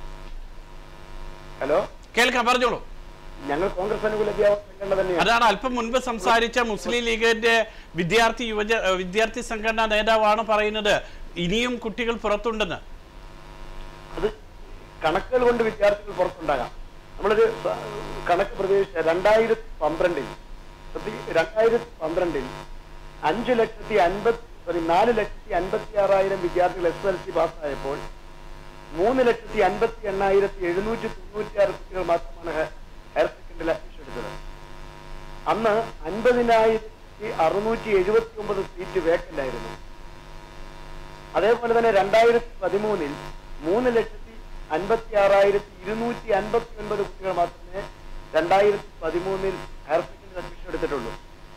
ഹലോ കേൾക്കാം പറഞ്ഞോളൂ ഞങ്ങൾ കോൺഗ്രസ് അനുകൂല അധ്യാപക സംഘടന തന്നെയാണ് അതാണ് അല്പം മുൻപ് സംസാരിച്ച മുസ്ലിം ലീഗിന്റെ വിദ്യാർത്ഥി യുവജ വിദ്യാർത്ഥി സംഘടനാ നേതാവാണ് പറയുന്നത് ഇനിയും കുട്ടികൾ പുറത്തുണ്ടെന്ന് അത് കണക്കുകൾ കൊണ്ട് വിദ്യാർത്ഥികൾ പുറത്തുണ്ടാകാം നമ്മളൊരു സ- കണക്ക് പ്രതീക്ഷിച്ച രണ്ടായിരത്തി പന്ത്രണ്ടിൽ ശ്രദ്ധി- രണ്ടായിരത്തി പന്ത്രണ്ടിൽ അഞ്ചു ലക്ഷത്തി അൻപത്തി സോറി നാല് ലക്ഷത്തി അൻപത്തി ആറായിരം വിദ്യാർത്ഥികൾ എസ് എൽ സി പാസ്സായപ്പോൾ മൂന്ന് ലക്ഷത്തി അൻപത്തി എണ്ണായിരത്തി എഴുന്നൂറ്റി തൊണ്ണൂറ്റി ആറ് കുട്ടികൾ മാത്രമാണ് ഹ- ഹയർ സെക്കൻഡറിയിൽ അഡ്മിഷൻ എടുത്തത് അന്ന് അൻപതിനായിരം ലക്ഷത്തി അറുന്നൂറ്റി എഴുപത്തി ഒമ്പത് സീറ്റ് വേക്കന്റ് ആയിരുന്നു അതേപോലെ തന്നെ രണ്ടായിരത്തി പതിമൂന്നിൽ മൂന്ന് ലക്ഷത്തി അൻപത്തി ആറായിരത്തി ഇരുന്നൂറ്റി അൻപത്തി ഒൻപത് കുട്ടികൾ മാത്രമേ രണ്ടായിരത്തി പതിമൂന്നിൽ ഹയർ സെക്കൻഡറി അഡ്മിഷൻ എടുത്തിട്ടുള്ളൂ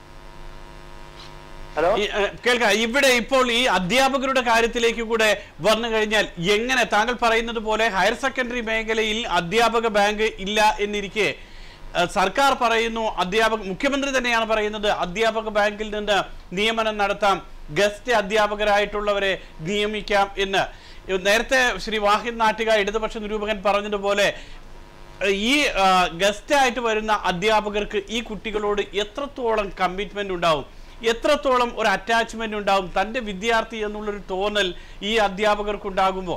ഹലോ ഈ, ഏ, കേൾക്ക ഇവിടെ ഇപ്പോൾ ഈ അധ്യാപകരുടെ കാര്യത്തിലേക്ക് കൂടെ വന്നു കഴിഞ്ഞാൽ എങ്ങനെ താങ്കൾ പറയുന്നത് പോലെ ഹയർ സെക്കൻഡറി മേഖലയിൽ അധ്യാപക ബാങ്ക് ഇല്ല എന്നിരിക്കെ ഏ, സർക്കാർ പറയുന്നു അധ്യാപക മുഖ്യമന്ത്രി തന്നെയാണ് പറയുന്നത് അധ്യാപക ബാങ്കിൽ നിന്ന് നിയമനം നടത്താം ഗസ്റ്റ് അധ്യാപകരായിട്ടുള്ളവരെ നിയമിക്കാം എന്ന് നേരത്തെ ശ്രീ വാഹിദ് നാട്ടിക ഇടതുപക്ഷ നിരൂപകൻ പറഞ്ഞതുപോലെ ഈ ഗസ്റ്റ് ആയിട്ട് വരുന്ന അധ്യാപകർക്ക് ഈ കുട്ടികളോട് എത്രത്തോളം കമ്മിറ്റ്മെന്റ് ഉണ്ടാവും എത്രത്തോളം ഒരു അറ്റാച്ച്മെന്റ് ഉണ്ടാവും തന്റെ വിദ്യാർത്ഥി എന്നുള്ളൊരു തോന്നൽ ഈ അധ്യാപകർക്ക് ഉണ്ടാകുമ്പോൾ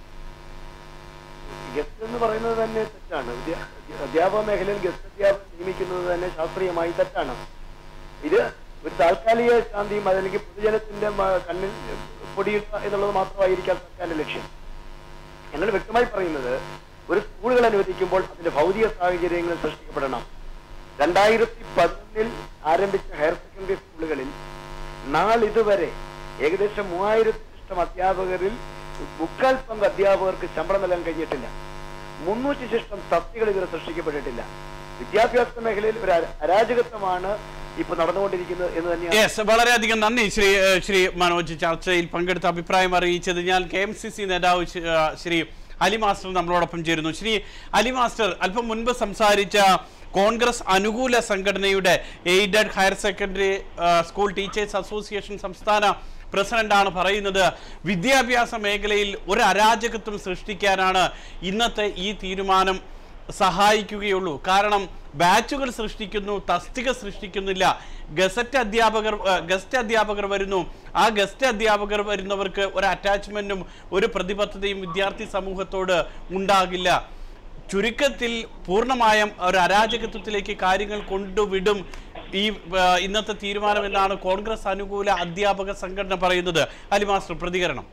ഗസ്റ്റ് എന്ന് പറയുന്നത് തന്നെ തെറ്റാണ് വിദ്യാ- അധ്യാപക മേഖലയിൽ ഗസ്റ്റ് അധ്യാപകർ നിയമിക്കുന്നത് തന്നെ ശാസ്ത്രീയമായി തെറ്റാണ് ഇത് ഒരു താൽക്കാലിക ശാന്തിയും അതല്ലെങ്കിൽ പൊതുജനത്തിന്റെ മ- കണ്ണിൽ പൊടിയിടുക എന്നുള്ളത് മാത്രമായിരിക്കാം സർക്കാരിന്റെ ലക്ഷ്യം ഞങ്ങൾ വ്യക്തമായി പറയുന്നത് ഒരു സ്കൂളുകൾ അനുവദിക്കുമ്പോൾ അതിന്റെ ഭൗതിക സാഹചര്യങ്ങൾ സൃഷ്ടിക്കപ്പെടണം രണ്ടായിരത്തി പതിനൊന്നിൽ ആരംഭിച്ച ഹയർ സെക്കൻഡറി സ്കൂളുകളിൽ നാളിതുവരെ ഏകദേശം മൂവായിരത്തി ഇഷ്ടം അധ്യാപകരിൽ മുക്കാൽ പങ്ക് അധ്യാപകർക്ക് ശമ്പളം നൽകാൻ കഴിഞ്ഞിട്ടില്ല മുന്നൂറ്റി ശിഷ്ടം തസ്തികൾ ഇതുവരെ സൃഷ്ടിക്കപ്പെട്ടിട്ടില്ല വിദ്യാഭ്യാസ മേഖലയിൽ ഒരു അര- അരാജകത്വമാണ് ഇപ്പൊ നടന്നുകൊണ്ടിരിക്കുന്നത് എന്ന് തന്നെയാണ് യെസ് വളരെയധികം നന്ദി ശ്രീ ഏഹ്, ശ്രീ മനോജ് ചർച്ചയിൽ പങ്കെടുത്ത അഭിപ്രായം അറിയിച്ചത് ഞാൻ കെ എം സി സി നേതാവ് ശ്രീ, ആ, ശ്രീ അലി മാസ്റ്റർ നമ്മളോടൊപ്പം ചേരുന്നു ശ്രീ അലി മാസ്റ്റർ അല്പം മുൻപ് സംസാരിച്ച കോൺഗ്രസ് അനുകൂല സംഘടനയുടെ എയ്ഡഡ് ഹയർ സെക്കൻഡറി ആ, സ്കൂൾ ടീച്ചേഴ്സ് അസോസിയേഷൻ സംസ്ഥാന പ്രസിഡന്റാണ് പറയുന്നത് വിദ്യാഭ്യാസ മേഖലയിൽ ഒരു അരാജകത്വം സൃഷ്ടിക്കാനാണ് ഇന്നത്തെ ഈ തീരുമാനം സഹായിക്കുകയുള്ളൂ കാരണം ബാച്ചുകൾ സൃഷ്ടിക്കുന്നു തസ്തിക സൃഷ്ടിക്കുന്നില്ല ഗസറ്റ് അധ്യാപകർ ഏഹ്, ഗസ്റ്റ് അധ്യാപകർ വരുന്നു ആ ഗസ്റ്റ് അധ്യാപകർ വരുന്നവർക്ക് ഒരു അറ്റാച്ച്മെന്റും ഒരു പ്രതിബദ്ധതയും വിദ്യാർത്ഥി സമൂഹത്തോട് ഉണ്ടാകില്ല ചുരുക്കത്തിൽ പൂർണ്ണമായും ഒരു അരാജകത്വത്തിലേക്ക് കാര്യങ്ങൾ കൊണ്ടുവിടും ഈ ഏഹ്, ഇന്നത്തെ തീരുമാനം എന്നാണ് കോൺഗ്രസ് അനുകൂല അധ്യാപക സംഘടന പറയുന്നത് അലി മാസ്റ്റർ പ്രതികരണം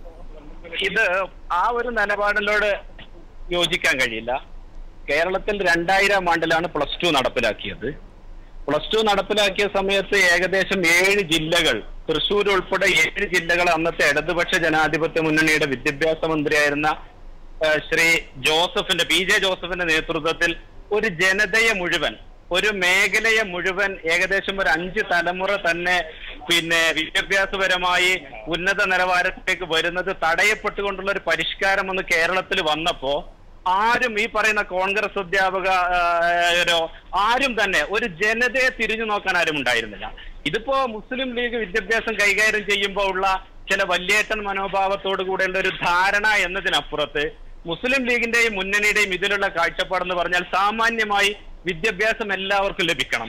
ഇത് ആ ഒരു നിലപാടിനോട് യോജിക്കാൻ കഴിയില്ല കേരളത്തിൽ രണ്ടായിരം ആണ്ടിലാണ് പ്ലസ് ടു നടപ്പിലാക്കിയത് പ്ലസ് ടു നടപ്പിലാക്കിയ സമയത്ത് ഏകദേശം ഏഴ് ജില്ലകൾ തൃശൂർ ഉൾപ്പെടെ ഏഴ് ജില്ലകൾ അന്നത്തെ ഇടതുപക്ഷ ജനാധിപത്യ മുന്നണിയുടെ വിദ്യാഭ്യാസ മന്ത്രിയായിരുന്ന ആ, ശ്രീ ജോസഫിന്റെ പി ജെ ജോസഫിന്റെ നേതൃത്വത്തിൽ ഒരു ജനതയെ മുഴുവൻ ഒരു മേഖലയെ മുഴുവൻ ഏകദേശം ഒരു അഞ്ച് തലമുറ തന്നെ പിന്നെ വിദ്യാഭ്യാസപരമായി ഉന്നത നിലവാരത്തിലേക്ക് വരുന്നത് തടയപ്പെട്ടുകൊണ്ടുള്ള ഒരു പരിഷ്കാരം ഒന്ന് കേരളത്തിൽ വന്നപ്പോ ആരും ഈ പറയുന്ന കോൺഗ്രസ് അധ്യാപക ആ, രോ, ആരും തന്നെ ഒരു ജനതയെ തിരിഞ്ഞു നോക്കാൻ ആരും ഉണ്ടായിരുന്നില്ല ഇതിപ്പോ മുസ്ലിം ലീഗ് വിദ്യാഭ്യാസം കൈകാര്യം ചെയ്യുമ്പോൾ ഉള്ള ചില വല്യേട്ടൻ മനോഭാവത്തോടു കൂടെയുള്ള ഒരു ധാരണ എന്നതിനപ്പുറത്ത് മുസ്ലിം ലീഗിന്റെയും മുന്നണിയുടെയും ഇതിലുള്ള കാഴ്ചപ്പാടെന്ന് പറഞ്ഞാൽ സാമാന്യമായി വിദ്യാഭ്യാസം എല്ലാവർക്കും ലഭിക്കണം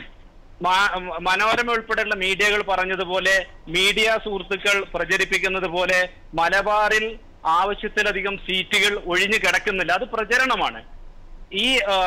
മാ- മനോരമ ഉൾപ്പെടെയുള്ള മീഡിയകൾ പറഞ്ഞതുപോലെ മീഡിയ സുഹൃത്തുക്കൾ പ്രചരിപ്പിക്കുന്നത് പോലെ മലബാറിൽ ആവശ്യത്തിലധികം സീറ്റുകൾ ഒഴിഞ്ഞു കിടക്കുന്നില്ല അത് പ്രചരണമാണ് ഈ ആ,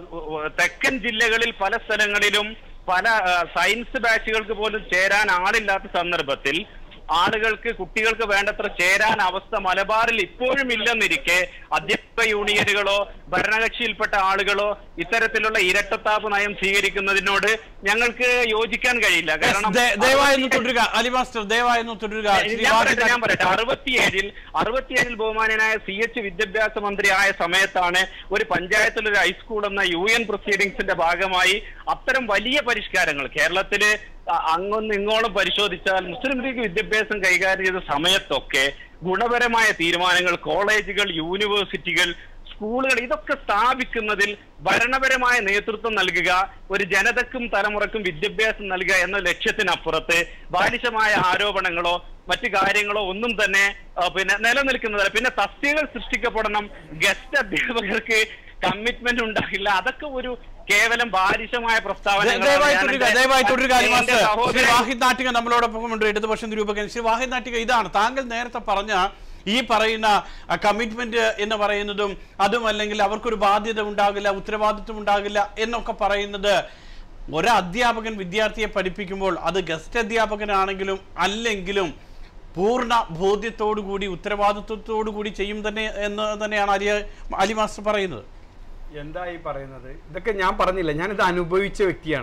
തെക്കൻ ജില്ലകളിൽ പല സ്ഥലങ്ങളിലും പല ആ, സയൻസ് ബാച്ചുകൾക്ക് പോലും ചേരാൻ ആളില്ലാത്ത സന്ദർഭത്തിൽ ആളുകൾക്ക് കുട്ടികൾക്ക് വേണ്ടത്ര ചേരാൻ അവസ്ഥ മലബാറിൽ ഇപ്പോഴും ഇല്ലെന്നിരിക്കെ അധ്യാപക യൂണിയനുകളോ ഭരണകക്ഷിയിൽപ്പെട്ട ആളുകളോ ഇത്തരത്തിലുള്ള ഇരട്ടത്താപ്പ് നയം സ്വീകരിക്കുന്നതിനോട് ഞങ്ങൾക്ക് യോജിക്കാൻ കഴിയില്ല കാരണം ദേ- ദയവായി ഒന്ന് തുടരുക അലി മാസ്റ്റർ ദയവായി ഒന്ന് തുടരുക ശ്രീ ഞാൻ വാഹിദ് പറയട്ടെ, ഞാൻ പറയട്ടെ അറുപത്തിയേഴിൽ അറുപത്തിയേഴിൽ ബഹുമാനനായ സി എച്ച് വിദ്യാഭ്യാസ മന്ത്രി ആയ സമയത്താണ് ഒരു പഞ്ചായത്തിൽ ഒരു ഹൈസ്കൂൾ എന്ന യു എൻ പ്രൊസീഡിങ്സിന്റെ ഭാഗമായി അത്തരം വലിയ പരിഷ്കാരങ്ങൾ കേരളത്തില് അ- അങ്ങൊന്ന് ഇങ്ങോളം പരിശോധിച്ചാൽ മുസ്ലിം ലീഗ് വിദ്യാഭ്യാസം കൈകാര്യം ചെയ്ത സമയത്തൊക്കെ ഗുണപരമായ തീരുമാനങ്ങൾ കോളേജുകൾ യൂണിവേഴ്സിറ്റികൾ സ്കൂളുകൾ ഇതൊക്കെ സ്ഥാപിക്കുന്നതിൽ ഭരണപരമായ നേതൃത്വം നൽകുക ഒരു ജനതക്കും തലമുറക്കും വിദ്യാഭ്യാസം നൽകുക എന്ന ലക്ഷ്യത്തിനപ്പുറത്ത് ബാലിശമായ ആരോപണങ്ങളോ മറ്റു കാര്യങ്ങളോ ഒന്നും തന്നെ ആ, പിന്നെ നിലനിൽക്കുന്നതല്ല പിന്നെ തസ്തികകൾ സൃഷ്ടിക്കപ്പെടണം ഗസ്റ്റ് അധ്യാപകർക്ക് കമ്മിറ്റ്മെന്റ് ഉണ്ടാകില്ല അതൊക്കെ ഒരു കേവലം ബാലിശമായ ദയ- പ്രസ്താവനകളാണ്. ദയവായി ഞാൻ തുടരുക എൻ്റെ- ദയവായി തുടരുക അലി എൻ്റെ മാസ്റ്റർ ശ്രീ സഹോദരൻ വാഹിദ് നാട്ടിക നമ്മളോടൊപ്പം ഉണ്ട് ഇടതുപക്ഷം നിരൂപകൻ ശ്രീ വാഹിദ് നാട്ടിക ഇതാണ് താങ്കൾ നേരത്തെ പറഞ്ഞ ഈ പറയുന്ന കമ്മിറ്റ്മെന്റ് എന്ന് പറയുന്നതും അതും അല്ലെങ്കിൽ അവർക്കൊരു ബാധ്യത ഉണ്ടാകില്ല ഉത്തരവാദിത്വം ഉണ്ടാകില്ല എന്നൊക്കെ പറയുന്നത് ഒരു അധ്യാപകൻ വിദ്യാർത്ഥിയെ പഠിപ്പിക്കുമ്പോൾ അത് ഗസ്റ്റ് അധ്യാപകനാണെങ്കിലും അല്ലെങ്കിലും പൂർണ്ണ ബോധ്യത്തോടു കൂടി ഉത്തരവാദിത്വത്തോടു കൂടി ചെയ്യും തന്നെ എന്ന് തന്നെയാണ് അലി അലി മാസ്റ്റർ പറയുന്നത് എന്താ ഈ പറയുന്നത് ഇതൊക്കെ ഞാൻ പറഞ്ഞില്ല ഞാനിത് അനുഭവിച്ച വ്യക്തിയാണ്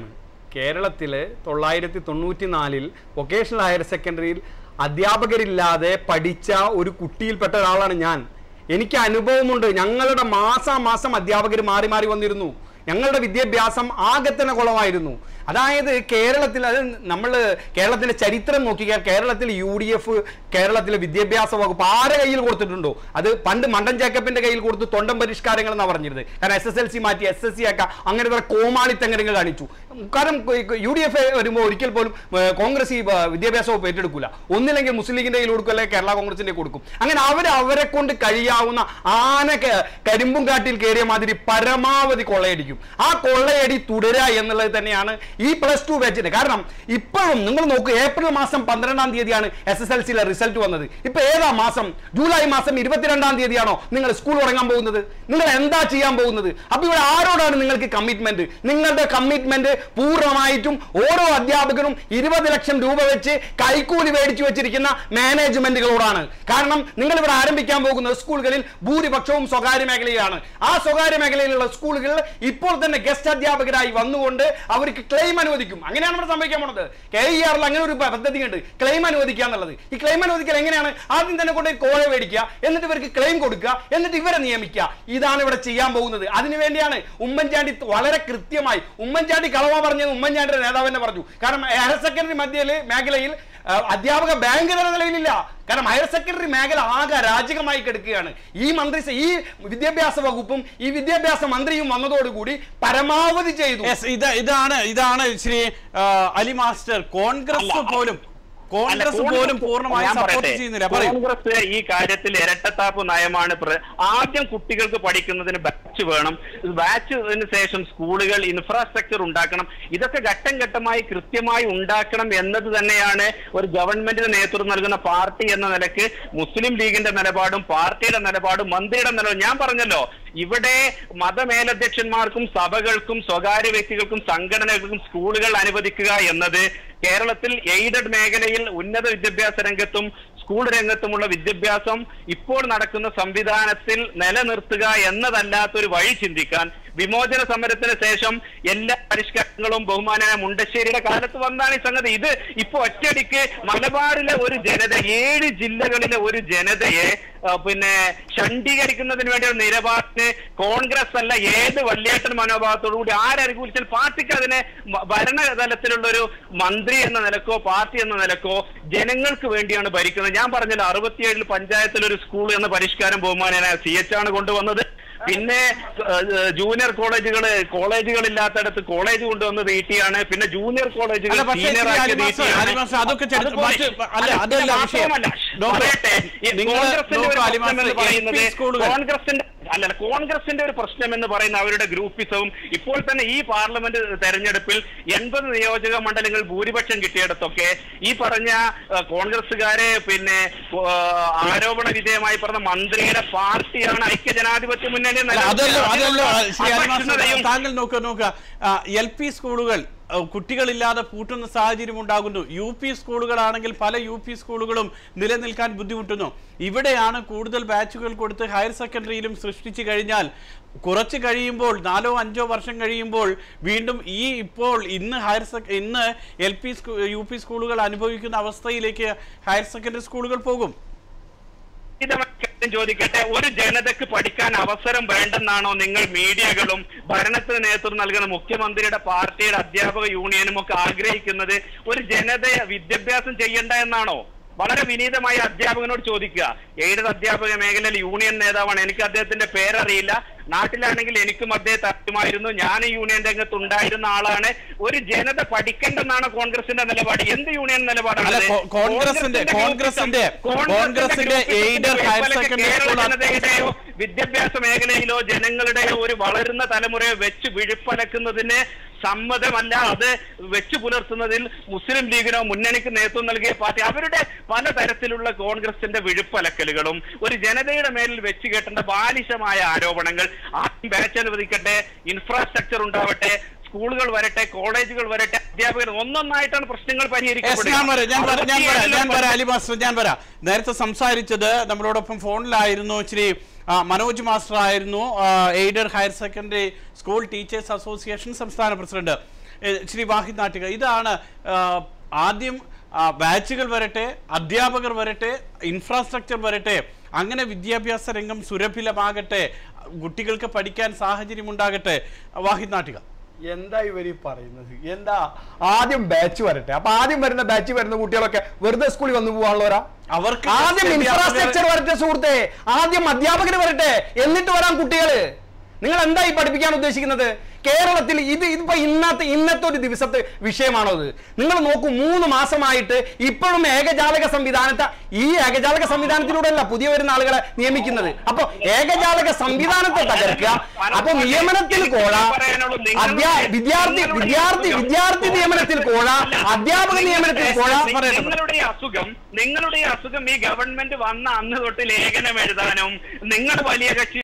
കേരളത്തിൽ തൊള്ളായിരത്തി തൊണ്ണൂറ്റി നാലിൽ വൊക്കേഷണൽ ഹയർ സെക്കൻഡറിയിൽ അധ്യാപകരില്ലാതെ പഠിച്ച ഒരു കുട്ടിയിൽപ്പെട്ട ഒരാളാണ് ഞാൻ എനിക്ക് അനുഭവമുണ്ട് ഞങ്ങളുടെ മാസാമാസം അധ്യാപകർ മാറി മാറി വന്നിരുന്നു ഞങ്ങളുടെ വിദ്യാഭ്യാസം ആകെ തന്നെ കുളമായിരുന്നു അതായത് കേരളത്തിൽ അത് നമ്മൾ കേരളത്തിന്റെ ചരിത്രം നോക്കിയാൽ കേരളത്തിൽ യു ഡി എഫ് കേരളത്തിലെ വിദ്യാഭ്യാസ വകുപ്പ് ആരെ കയ്യിൽ കൊടുത്തിട്ടുണ്ടോ അത് പണ്ട് മണ്ടൻ ജേക്കബിന്റെ കയ്യിൽ കൊടുത്ത് തൊണ്ടം പരിഷ്കാരങ്ങൾ എന്നാണ് പറഞ്ഞിരുന്നത് കാരണം എസ് എസ് എൽ സി മാറ്റി എസ് എസ് സി ആക്കാം അങ്ങനെ കുറെ കോമാളിത്തങ്ങരങ്ങൾ കാണിച്ചു കാരണം യു ഡി എഫ് വരുമ്പോൾ ഒരിക്കൽ പോലും ഏർ, കോൺഗ്രസ് ഈ ഏർ, വിദ്യാഭ്യാസ വകുപ്പ് ഏറ്റെടുക്കില്ല ഒന്നില്ലെങ്കിൽ മുസ്ലിം ലീഗിന്റെ കയ്യിൽ കൊടുക്കും അല്ലെങ്കിൽ കേരള കോൺഗ്രസിന്റെ കൊടുക്കും അങ്ങനെ അവർ അവരെ കൊണ്ട് കഴിയാവുന്ന ആന ക- കരിമ്പും കാട്ടിൽ കയറിയ മാതിരി പരമാവധി കൊള്ളയടിക്കും ആ കൊള്ളയടി തുടരുക എന്നുള്ളത് തന്നെയാണ് ഈ പ്ലസ് ടു ബാച്ചിന്റെ കാരണം ഇപ്പോഴും നിങ്ങൾ നോക്കൂ ഏപ്രിൽ മാസം പന്ത്രണ്ടാം തീയതിയാണ് എസ് എസ് എൽ സിയിലെ റിസൾട്ട് വന്നത് ഇപ്പൊ ഏതാ മാസം ജൂലൈ മാസം ഇരുപത്തിരണ്ടാം തീയതിയാണോ നിങ്ങൾ സ്കൂൾ തുടങ്ങാൻ പോകുന്നത് നിങ്ങൾ എന്താ ചെയ്യാൻ പോകുന്നത് അപ്പൊ ഇവിടെ ആരോടാണ് നിങ്ങൾക്ക് കമ്മിറ്റ്മെന്റ് നിങ്ങളുടെ കമ്മിറ്റ്മെന്റ് പൂർണ്ണമായിട്ടും ഓരോ അധ്യാപകനും ഇരുപത് ലക്ഷം രൂപ വെച്ച് കൈക്കൂലി മേടിച്ചു വെച്ചിരിക്കുന്ന മാനേജ്മെന്റുകളോടാണ് കാരണം നിങ്ങൾ ഇവിടെ ആരംഭിക്കാൻ പോകുന്ന സ്കൂളുകളിൽ ഭൂരിപക്ഷവും സ്വകാര്യ മേഖലയിലാണ് ആ സ്വകാര്യ മേഖലയിലുള്ള സ്കൂളുകളിൽ ഇപ്പോൾ തന്നെ ഗസ്റ്റ് അധ്യാപകരായി വന്നുകൊണ്ട് അവർക്ക് ക്ലെയിം അനുവദിക്കും അങ്ങനെയാണ് ഇവിടെ സംഭവിക്കാൻ പോണത് കെ ഇ ആറിൽ അങ്ങനെ ഒരു പദ്ധതി ഉണ്ട് ക്ലെയിം അനുവദിക്കുക എന്നുള്ളത് ഈ ക്ലെയിം അനുവദിക്കൽ എങ്ങനെയാണ് ആദ്യം തന്നെ കൊണ്ട് കോഴ മേടിക്കുക എന്നിട്ട് ഇവർക്ക് ക്ലെയിം കൊടുക്കുക എന്നിട്ട് ഇവരെ നിയമിക്കുക ഇതാണ് ഇവിടെ ചെയ്യാൻ പോകുന്നത് അതിനുവേണ്ടിയാണ് ഉമ്മൻചാണ്ടി വളരെ കൃത്യമായി ഉമ്മൻചാണ്ടി കളവ പറഞ്ഞത് ഉമ്മൻചാണ്ടിയുടെ നേതാവ് തന്നെ പറഞ്ഞു കാരണം ഹയർ സെക്കൻഡറി മധ്യയിൽ മേഖലയിൽ ആ, അധ്യാപക ബാങ്ക് തല നിലയിലില്ല കാരണം ഹയർ സെക്കൻഡറി മേഖല ആകെ അരാജകമായി കിടക്കുകയാണ് ഈ മന്ത്രി ഈ വിദ്യാഭ്യാസ വകുപ്പും ഈ വിദ്യാഭ്യാസ മന്ത്രിയും വന്നതോടുകൂടി പരമാവധി ചെയ്തു Yes, ഇത് ഇതാണ് ഇതാണ് ശ്രീ ആ, അലി മാസ്റ്റർ കോൺഗ്രസ് അല്ല, പോലും കോൺഗ്രസ് അല്ല, പോലും പൂർണ്ണമായി ഞാൻ സപ്പോർട്ട് പറയട്ടെ, ചെയ്യുന്നില്ല പറയൂ കോൺഗ്രസ് ഈ കാര്യത്തിൽ ഇരട്ടത്താപ്പ് നയമാണ് പ്ര- ആദ്യം കുട്ടികൾക്ക് പഠിക്കുന്നതിന് ബാച്ച് വേണം ബാച്ചിന് ശേഷം സ്കൂളുകൾ ഇൻഫ്രാസ്ട്രക്ചർ ഉണ്ടാക്കണം ഇതൊക്കെ ഘട്ടം ഘട്ടമായി കൃത്യമായി ഉണ്ടാക്കണം എന്നത് തന്നെയാണ് ഒരു ഗവൺമെന്റിന് നേതൃത്വം നൽകുന്ന പാർട്ടി എന്ന നിലക്ക് മുസ്ലിം ലീഗിന്റെ നിലപാടും പാർട്ടിയുടെ നിലപാടും മന്ത്രിയുടെ നിലപാടും ഞാൻ പറഞ്ഞല്ലോ ഇവിടെ മതമേലധ്യക്ഷന്മാർക്കും സഭകൾക്കും സ്വകാര്യ വ്യക്തികൾക്കും സംഘടനകൾക്കും സ്കൂളുകൾ അനുവദിക്കുക എന്നത് കേരളത്തിൽ എയ്ഡഡ് മേഖലയിൽ ഉന്നത വിദ്യാഭ്യാസ രംഗത്തും സ്കൂൾ രംഗത്തുമുള്ള വിദ്യാഭ്യാസം ഇപ്പോൾ നടക്കുന്ന സംവിധാനത്തിൽ നിലനിർത്തുക എന്നതല്ലാത്തൊരു വഴി ചിന്തിക്കാൻ വിമോചന സമരത്തിന് ശേഷം എല്ലാ പരിഷ്കാരങ്ങളും ബഹുമാനായ മുണ്ടശ്ശേരിയുടെ കാലത്ത് വന്നാണ് ഈ സംഗതി ഇത് ഇപ്പൊ ഒറ്റയടിക്ക് മലബാറിലെ ഒരു ജനത ഏഴ് ജില്ലകളിലെ ഒരു ജനതയെ ആ, പിന്നെ ഷണ്ഡീകരിക്കുന്നതിന് വേണ്ടി ഒരു നിലപാടിന് കോൺഗ്രസ് അല്ല ഏത് വല്യേട്ടൻ മനോഭാവത്തോടു കൂടി ആരനുകൂലിച്ചാൽ പാർട്ടിക്ക് അതിനെ മ- ഭരണതലത്തിലുള്ള ഒരു മന്ത്രി എന്ന നിലക്കോ പാർട്ടി എന്ന നിലക്കോ ജനങ്ങൾക്ക് വേണ്ടിയാണ് ഭരിക്കുന്നത് ഞാൻ പറഞ്ഞല്ലോ അറുപത്തിയേഴിൽ പഞ്ചായത്തിൽ ഒരു സ്കൂൾ എന്ന പരിഷ്കാരം ബഹുമാനായ സി എച്ച് ആണ് കൊണ്ടുവന്നത് പിന്നെ ഏഹ്, ജൂനിയർ കോളേജുകള് കോളേജുകളില്ലാത്തടത്ത് കോളേജ് കൊണ്ടുവന്നത് ഇ ടി ആണ് പിന്നെ ജൂനിയർ കോളേജുകൾ അല്ല, പക്ഷേ സീനിയർ ശ്രീ ആക്കിയത് അലി ഇ മാസ്റ്റർ, ടി ആണ്. അലി മാസ്റ്റർ, അതൊക്കെ ചെറു- അതുപോലെ- മറ്റ് അല്ല, അല്ല, അതല്ല പിന്നെ വിഷയം. മാത്രമല്ല, ഡോക്ടർ, പറയട്ടെ, ഈ നിങ്ങൾ കോൺഗ്രസിന്റെ ഒരു നോക്കൂ, അലി പ്രശ്നം എന്ന് മാസ്റ്റർ, പറയുന്നത് LP സ്കൂളുകൾ. കോൺഗ്രസിന്റെ അല്ല കോൺഗ്രസിന്റെ ഒരു പ്രശ്നം എന്ന് പറയുന്ന അവരുടെ ഗ്രൂപ്പിസവും ഇപ്പോൾ തന്നെ ഈ പാർലമെന്റ് തെരഞ്ഞെടുപ്പിൽ എൺപത് നിയോജക മണ്ഡലങ്ങൾ ഭൂരിപക്ഷം കിട്ടിയിടത്തൊക്കെ ഈ പറഞ്ഞ ആ, കോൺഗ്രസ്സുകാരെ പിന്നെ ആ, ആരോപണ വിധേയമായി പറഞ്ഞ മന്ത്രിയുടെ പാർട്ടിയാണ് ഐക്യജനാധിപത്യ മുന്നണി അല്ല, അതല്ലോ അതല്ലോ അതിനുള്ള ശ്രീ അലി മാസ്റ്റർ, അസഹിഷ്ണുതയും താങ്കൾ നോക്കുക നോക്കുക എൽ പി സ്കൂളുകൾ ആ, കുട്ടികളില്ലാതെ പൂട്ടുന്ന സാഹചര്യം ഉണ്ടാകുന്നു യു പി സ്കൂളുകളാണെങ്കിൽ പല യു പി സ്കൂളുകളും നിലനിൽക്കാൻ ബുദ്ധിമുട്ടുന്നു ഇവിടെയാണ് കൂടുതൽ ബാച്ചുകൾ കൊടുത്ത് ഹയർ സെക്കൻഡറിയിലും സൃഷ്ടിച്ചു കഴിഞ്ഞാൽ കുറച്ച് കഴിയുമ്പോൾ നാലോ അഞ്ചോ വർഷം കഴിയുമ്പോൾ വീണ്ടും ഈ ഇപ്പോൾ ഇന്ന് ഹയർ സെക്ക ഇന്ന് എൽ പി യു പി സ്കൂളുകൾ അനുഭവിക്കുന്ന അവസ്ഥയിലേക്ക് ഹയർ സെക്കൻഡറി സ്കൂളുകൾ പോകും ഇതമായ കാര്യം ചോദിക്കട്ടെ ഒരു ജനതക്ക് പഠിക്കാൻ അവസരം വേണ്ടെന്നാണോ നിങ്ങൾ മീഡിയകളും ഭരണത്തിന് നേതൃത്വം നൽകുന്ന മുഖ്യമന്ത്രിയുടെ പാർട്ടിയുടെ അധ്യാപക യൂണിയനും ഒക്കെ ആഗ്രഹിക്കുന്നത് ഒരു ജനതയെ വിദ്യാഭ്യാസം ചെയ്യണ്ട എന്നാണോ വളരെ വിനീതമായി അധ്യാപകനോട് ചോദിക്കുക എയ്ഡഡ് അധ്യാപക മേഖലയിൽ യൂണിയൻ നേതാവാണ് എനിക്ക് അദ്ദേഹത്തിന്റെ പേരറിയില്ല നാട്ടിലാണെങ്കിൽ എനിക്കും അദ്ദേഹത്തെ അറിയുമായിരുന്നു ഞാൻ ഈ യൂണിയൻ രംഗത്ത് ഉണ്ടായിരുന്ന ആളാണ് ഒരു ജനത പഠിക്കേണ്ടെന്നാണ് കോൺഗ്രസിന്റെ നിലപാട് എന്ത് യൂണിയൻ നിലപാടാണ് അല്ല, കോ- കോൺഗ്രസിന്റെ- കോൺഗ്രസിന്റെ- കോൺഗ്രസിന്റെ എയ്ഡഡ് ഹയർ സെക്കൻഡറി സ്കൂൾ ജനതയുടെയോ വിദ്യാഭ്യാസ മേഖലയിലോ ജനങ്ങളുടെയോ ഒരു വളരുന്ന തലമുറയെ വെച്ച് വിഴുപ്പലക്കുന്നതിന് സമ്മതമല്ല അത് വെച്ചു പുലർത്തുന്നതിൽ മുസ്ലിം ലീഗിനോ മുന്നണിക്ക് നേതൃത്വം നൽകിയ പാർട്ടി അവരുടെ പലതരത്തിലുള്ള കോൺഗ്രസിന്റെ വിഴുപ്പലക്കലുകളും ഒരു ജനതയുടെ മേലിൽ വെച്ച് കെട്ടേണ്ട ബാലിശമായ ആരോപണങ്ങൾ ആദ്യം ബാച്ച് അനുവദിക്കട്ടെ ഇൻഫ്രാസ്ട്രക്ചർ ഉണ്ടാവട്ടെ സ്കൂളുകൾ വരട്ടെ കോളേജുകൾ വരട്ടെ അധ്യാപകർ ഒന്നൊന്നായിട്ടാണ് പ്രശ്നങ്ങൾ Yes, ഞാൻ വരാം ഞാൻ വരാം ഞാൻ വരാം ഞാൻ വരാം അലി മാസ്റ്റർ ഞാൻ വരാം നേരത്തെ സംസാരിച്ചത് നമ്മളോടൊപ്പം ഫോണിലായിരുന്നു ശ്രീ ആ, മനോജ് മാസ്റ്റർ ആയിരുന്നു aided higher secondary school teachers association സംസ്ഥാന പ്രസിഡന്റ് ഏ, ശ്രീ വാഹിദ് നാട്ടിക ഇതാണ് ആ, ആദ്യം ആ, ബാച്ചുകൾ വരട്ടെ അധ്യാപകർ വരട്ടെ ഇൻഫ്രാസ്ട്രക്ചർ വരട്ടെ അങ്ങനെ വിദ്യാഭ്യാസ രംഗം സുരഭിലമാകട്ടെ കുട്ടികൾക്ക് പഠിക്കാൻ സാഹചര്യം ഉണ്ടാകട്ടെ വാഹിദ് നാട്ടിക എന്താ ഇവര് ഈ പറയുന്നത് എന്താ ആദ്യം ബാച്ച് വരട്ടെ അപ്പൊ ആദ്യം വരുന്ന ബാച്ച് വരുന്ന കുട്ടികളൊക്കെ വെറുതെ സ്കൂളിൽ വന്നു പോകാനുള്ളവരാ അവർക്ക് ആദ്യം just ഇൻഫ്രാസ്ട്രക്ചർ വരട്ടെ സുഹൃത്തെ ആദ്യം അധ്യാപകർ വരട്ടെ എന്നിട്ട് വരാൻ കുട്ടികള് നിങ്ങൾ എന്താ ഈ പഠിപ്പിക്കാൻ ഉദ്ദേശിക്കുന്നത് കേരളത്തിൽ ഇത് ഇതിപ്പോ ഇന്നത്തെ ഇന്നത്തെ ഒരു ദിവസത്തെ വിഷയമാണോ ഇത് നിങ്ങൾ നോക്കൂ മൂന്ന് മാസമായിട്ട് ഇപ്പോഴും ഏകജാലക സംവിധാനത്തെ ഈ ഏകജാലക സംവിധാനത്തിലൂടെയല്ല പുതിയ വരുന്ന ആളുകളെ നിയമിക്കുന്നത് അപ്പൊ ഏകജാലക സംവിധാനത്തെ തകർക്കുക അപ്പൊ നിയമനത്തിൽ കോഴ അധ്യാ വിദ്യാർത്ഥി വിദ്യാർത്ഥി വിദ്യാർത്ഥി നിയമനത്തിൽ കോഴ അധ്യാപക നിയമനത്തിൽ കോഴ പറയട്ടെ നിങ്ങളുടെ അസുഖം നിങ്ങളുടെ അസുഖം ഈ ഗവൺമെന്റ് വന്ന അന്ന് തൊട്ട് ലേഖനം എഴുതാനും നിങ്ങൾ വലിയ കക്ഷി